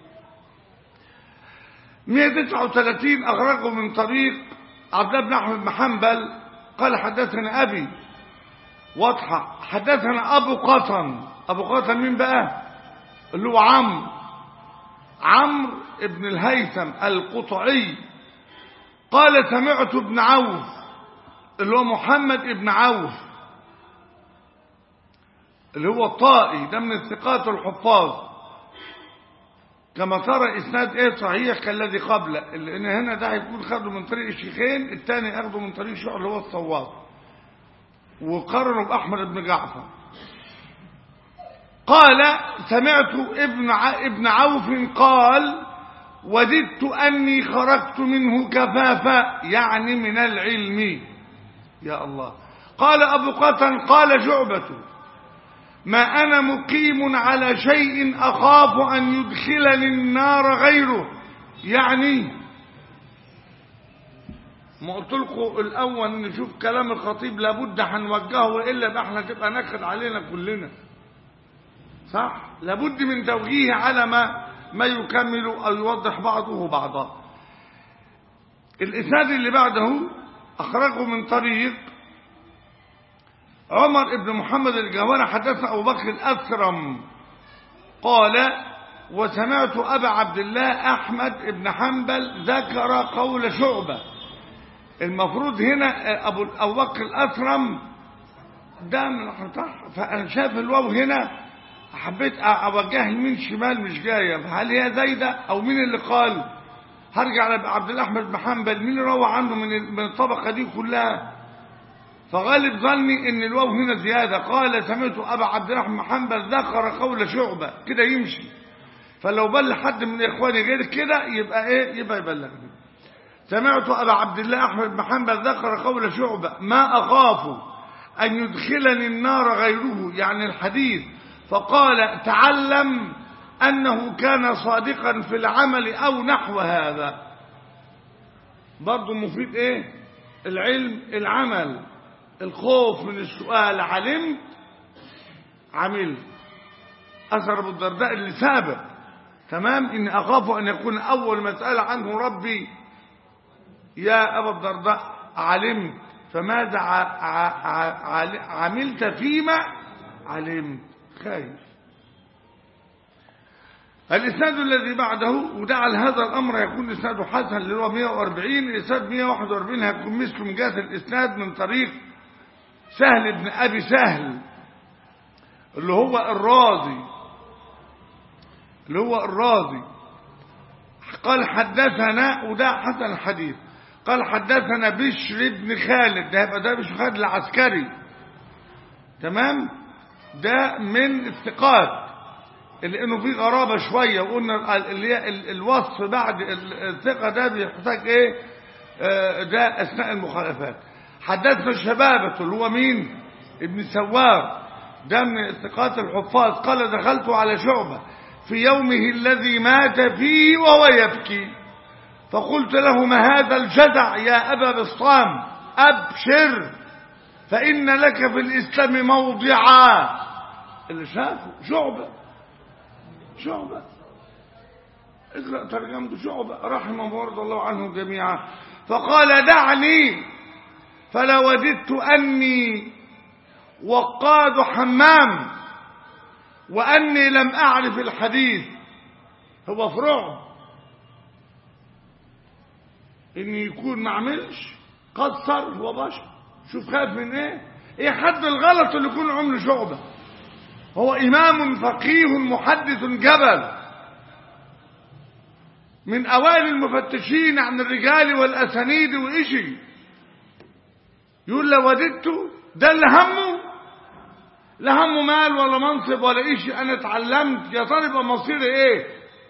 139 أخرجه من طريق عبد الله بن أحمد بن حنبل قال حدثنا أبي واضحة حدثنا أبو قطن أبو قطن مين بقى اللي هو عمرو عمرو بن الهيثم القطعي قال سمعت ابن عوف اللي هو محمد ابن عوف اللي هو الطائي ده من الثقات الحفاظ كما ترى اسناد ايه صحيح كالذي قبله لان هنا ده هيكون خده من طريق الشيخين الثاني اخده من طريق شعر اللي هو الصواب وقرنوا باحمد بن جعفر قال سمعت ابن ع... ابن عوف قال وددت اني خرجت منه كفافا يعني من العلم يا الله قال ابو قتن قال شعبه ما أنا مقيم على شيء أخاف أن يدخلني النار غيره يعني ما قلت لكم الأول نشوف كلام الخطيب لابد هنوجهه وإلا يبقى احنا تبقى نكد علينا كلنا صح لابد من توجيه على ما ما يكمل أو يوضح بعضه بعضا الإسناد اللي بعده أخرجه من طريق عمر بن محمد الجواني حدثنا أبو بكر الأكرم قال وسمعت أبا عبد الله أحمد بن حنبل ذكر قول شعبة المفروض هنا أبو أبو بكر الأكرم ده من فأنا شايف الواو هنا حبيت أوجه يمين شمال مش جاية هل هي زايدة أو مين اللي قال هرجع لعبد الله أحمد بن حنبل مين اللي روى عنه من من الطبقة دي كلها فغالب ظني ان الواو هنا زيادة قال سمعت ابا عبد الرحمن حنبل ذكر قول شعبة كده يمشي فلو بل حد من اخواني غير كده يبقى ايه يبقى يبلغني سمعت ابا عبد الله احمد بن حنبل ذكر قول شعبة ما اخاف ان يدخلني النار غيره يعني الحديث فقال تعلم انه كان صادقا في العمل او نحو هذا برضه مفيد ايه العلم العمل الخوف من السؤال علمت عملت أثر أبو الدرداء اللي سابق تمام إني أخاف أن يكون أول مسألة عنه ربي يا أبا الدرداء علمت فماذا ع... ع... عملت فيما علمت خايف الإسناد الذي بعده ودعا هذا الأمر يكون إسناده حسن اللي هو 140 الإسناد 141 هيكون مثل من جهة الإسناد من طريق سهل بن أبي سهل اللي هو الرازي اللي هو الرازي قال حدثنا وده حسن الحديث قال حدثنا بشر بن خالد ده يبقى ده بشر خالد العسكري تمام ده من الثقات اللي انه فيه غرابة شوية وقلنا اللي هي الوصف بعد الثقة ده بيحتاج ايه آه ده اثناء المخالفات حدثنا الشبابة اللي هو مين ابن سوار ده من الثقات الحفاظ قال دخلت على شعبة في يومه الذي مات فيه وهو يبكي فقلت له ما هذا الجدع يا أبا بسطام أبشر فإن لك في الإسلام موضعا اللي شافه شعبة شعبة اقرأ ترجمة شعبة رحمه ورضى الله عنه جميعا فقال دعني فلوددت أني وقاد حمام وأني لم أعرف الحديث هو فرع إن يكون ما عملش قصر هو بشر شوف خاف من ايه ايه حد الغلط اللي يكون عمل شعبة هو إمام فقيه محدث جبل من أوائل المفتشين عن الرجال والأسانيد وإشي يقول لو وددت ده اللي همه لا همه مال ولا منصب ولا إشي أنا اتعلمت يا ترى يبقى مصيري إيه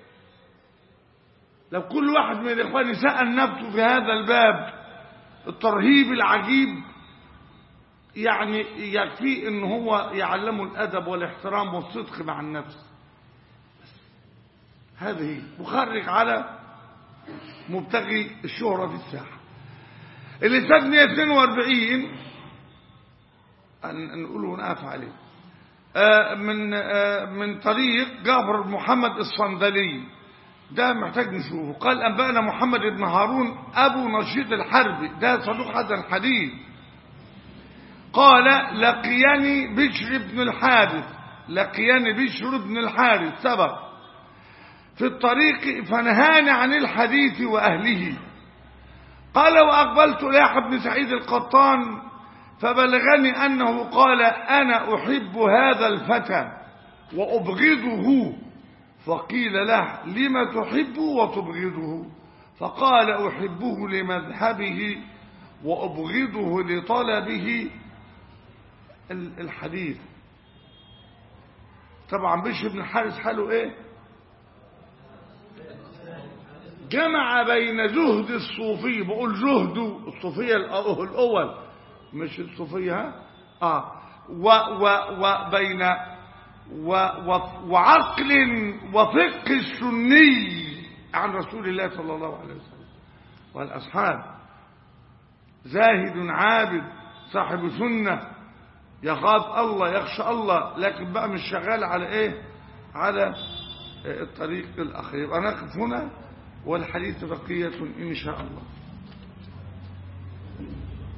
لو كل واحد من الإخوان سأل نفسه في هذا الباب الترهيب العجيب يعني يكفي ان هو يعلمه الادب والاحترام والصدق مع النفس هذه مخرج على مبتغي الشهرة في الساحة اللي سجن 42 أن نقوله ونقف عليه آه من آه من طريق جعفر محمد الصندلي ده محتاج نشوفه قال أنبأنا محمد بن هارون أبو نشيط الحربي ده صدوق هذا الحديث قال لقيني بشر بن الحارث لقيني بشر بن الحارث سبق في الطريق فنهاني عن الحديث وأهله قال وأقبلت إلى بن سعيد القطان فبلغني أنه قال أنا أحب هذا الفتى وأبغضه فقيل له لم تحبه وتبغضه فقال أحبه لمذهبه وأبغضه لطلبه الحديث طبعا بشر بن الحارث حاله ايه جمع بين زهد الصوفي بقول زهد الصوفية الأول مش الصوفية ها آه و و وبين و و وعقل وفقه السني عن رسول الله صلى الله عليه وسلم والأصحاب زاهد عابد صاحب سنة يخاف الله يخشى الله لكن بقى مش شغال على ايه على الطريق الأخير أنا أقف هنا والحديث بقية إن شاء الله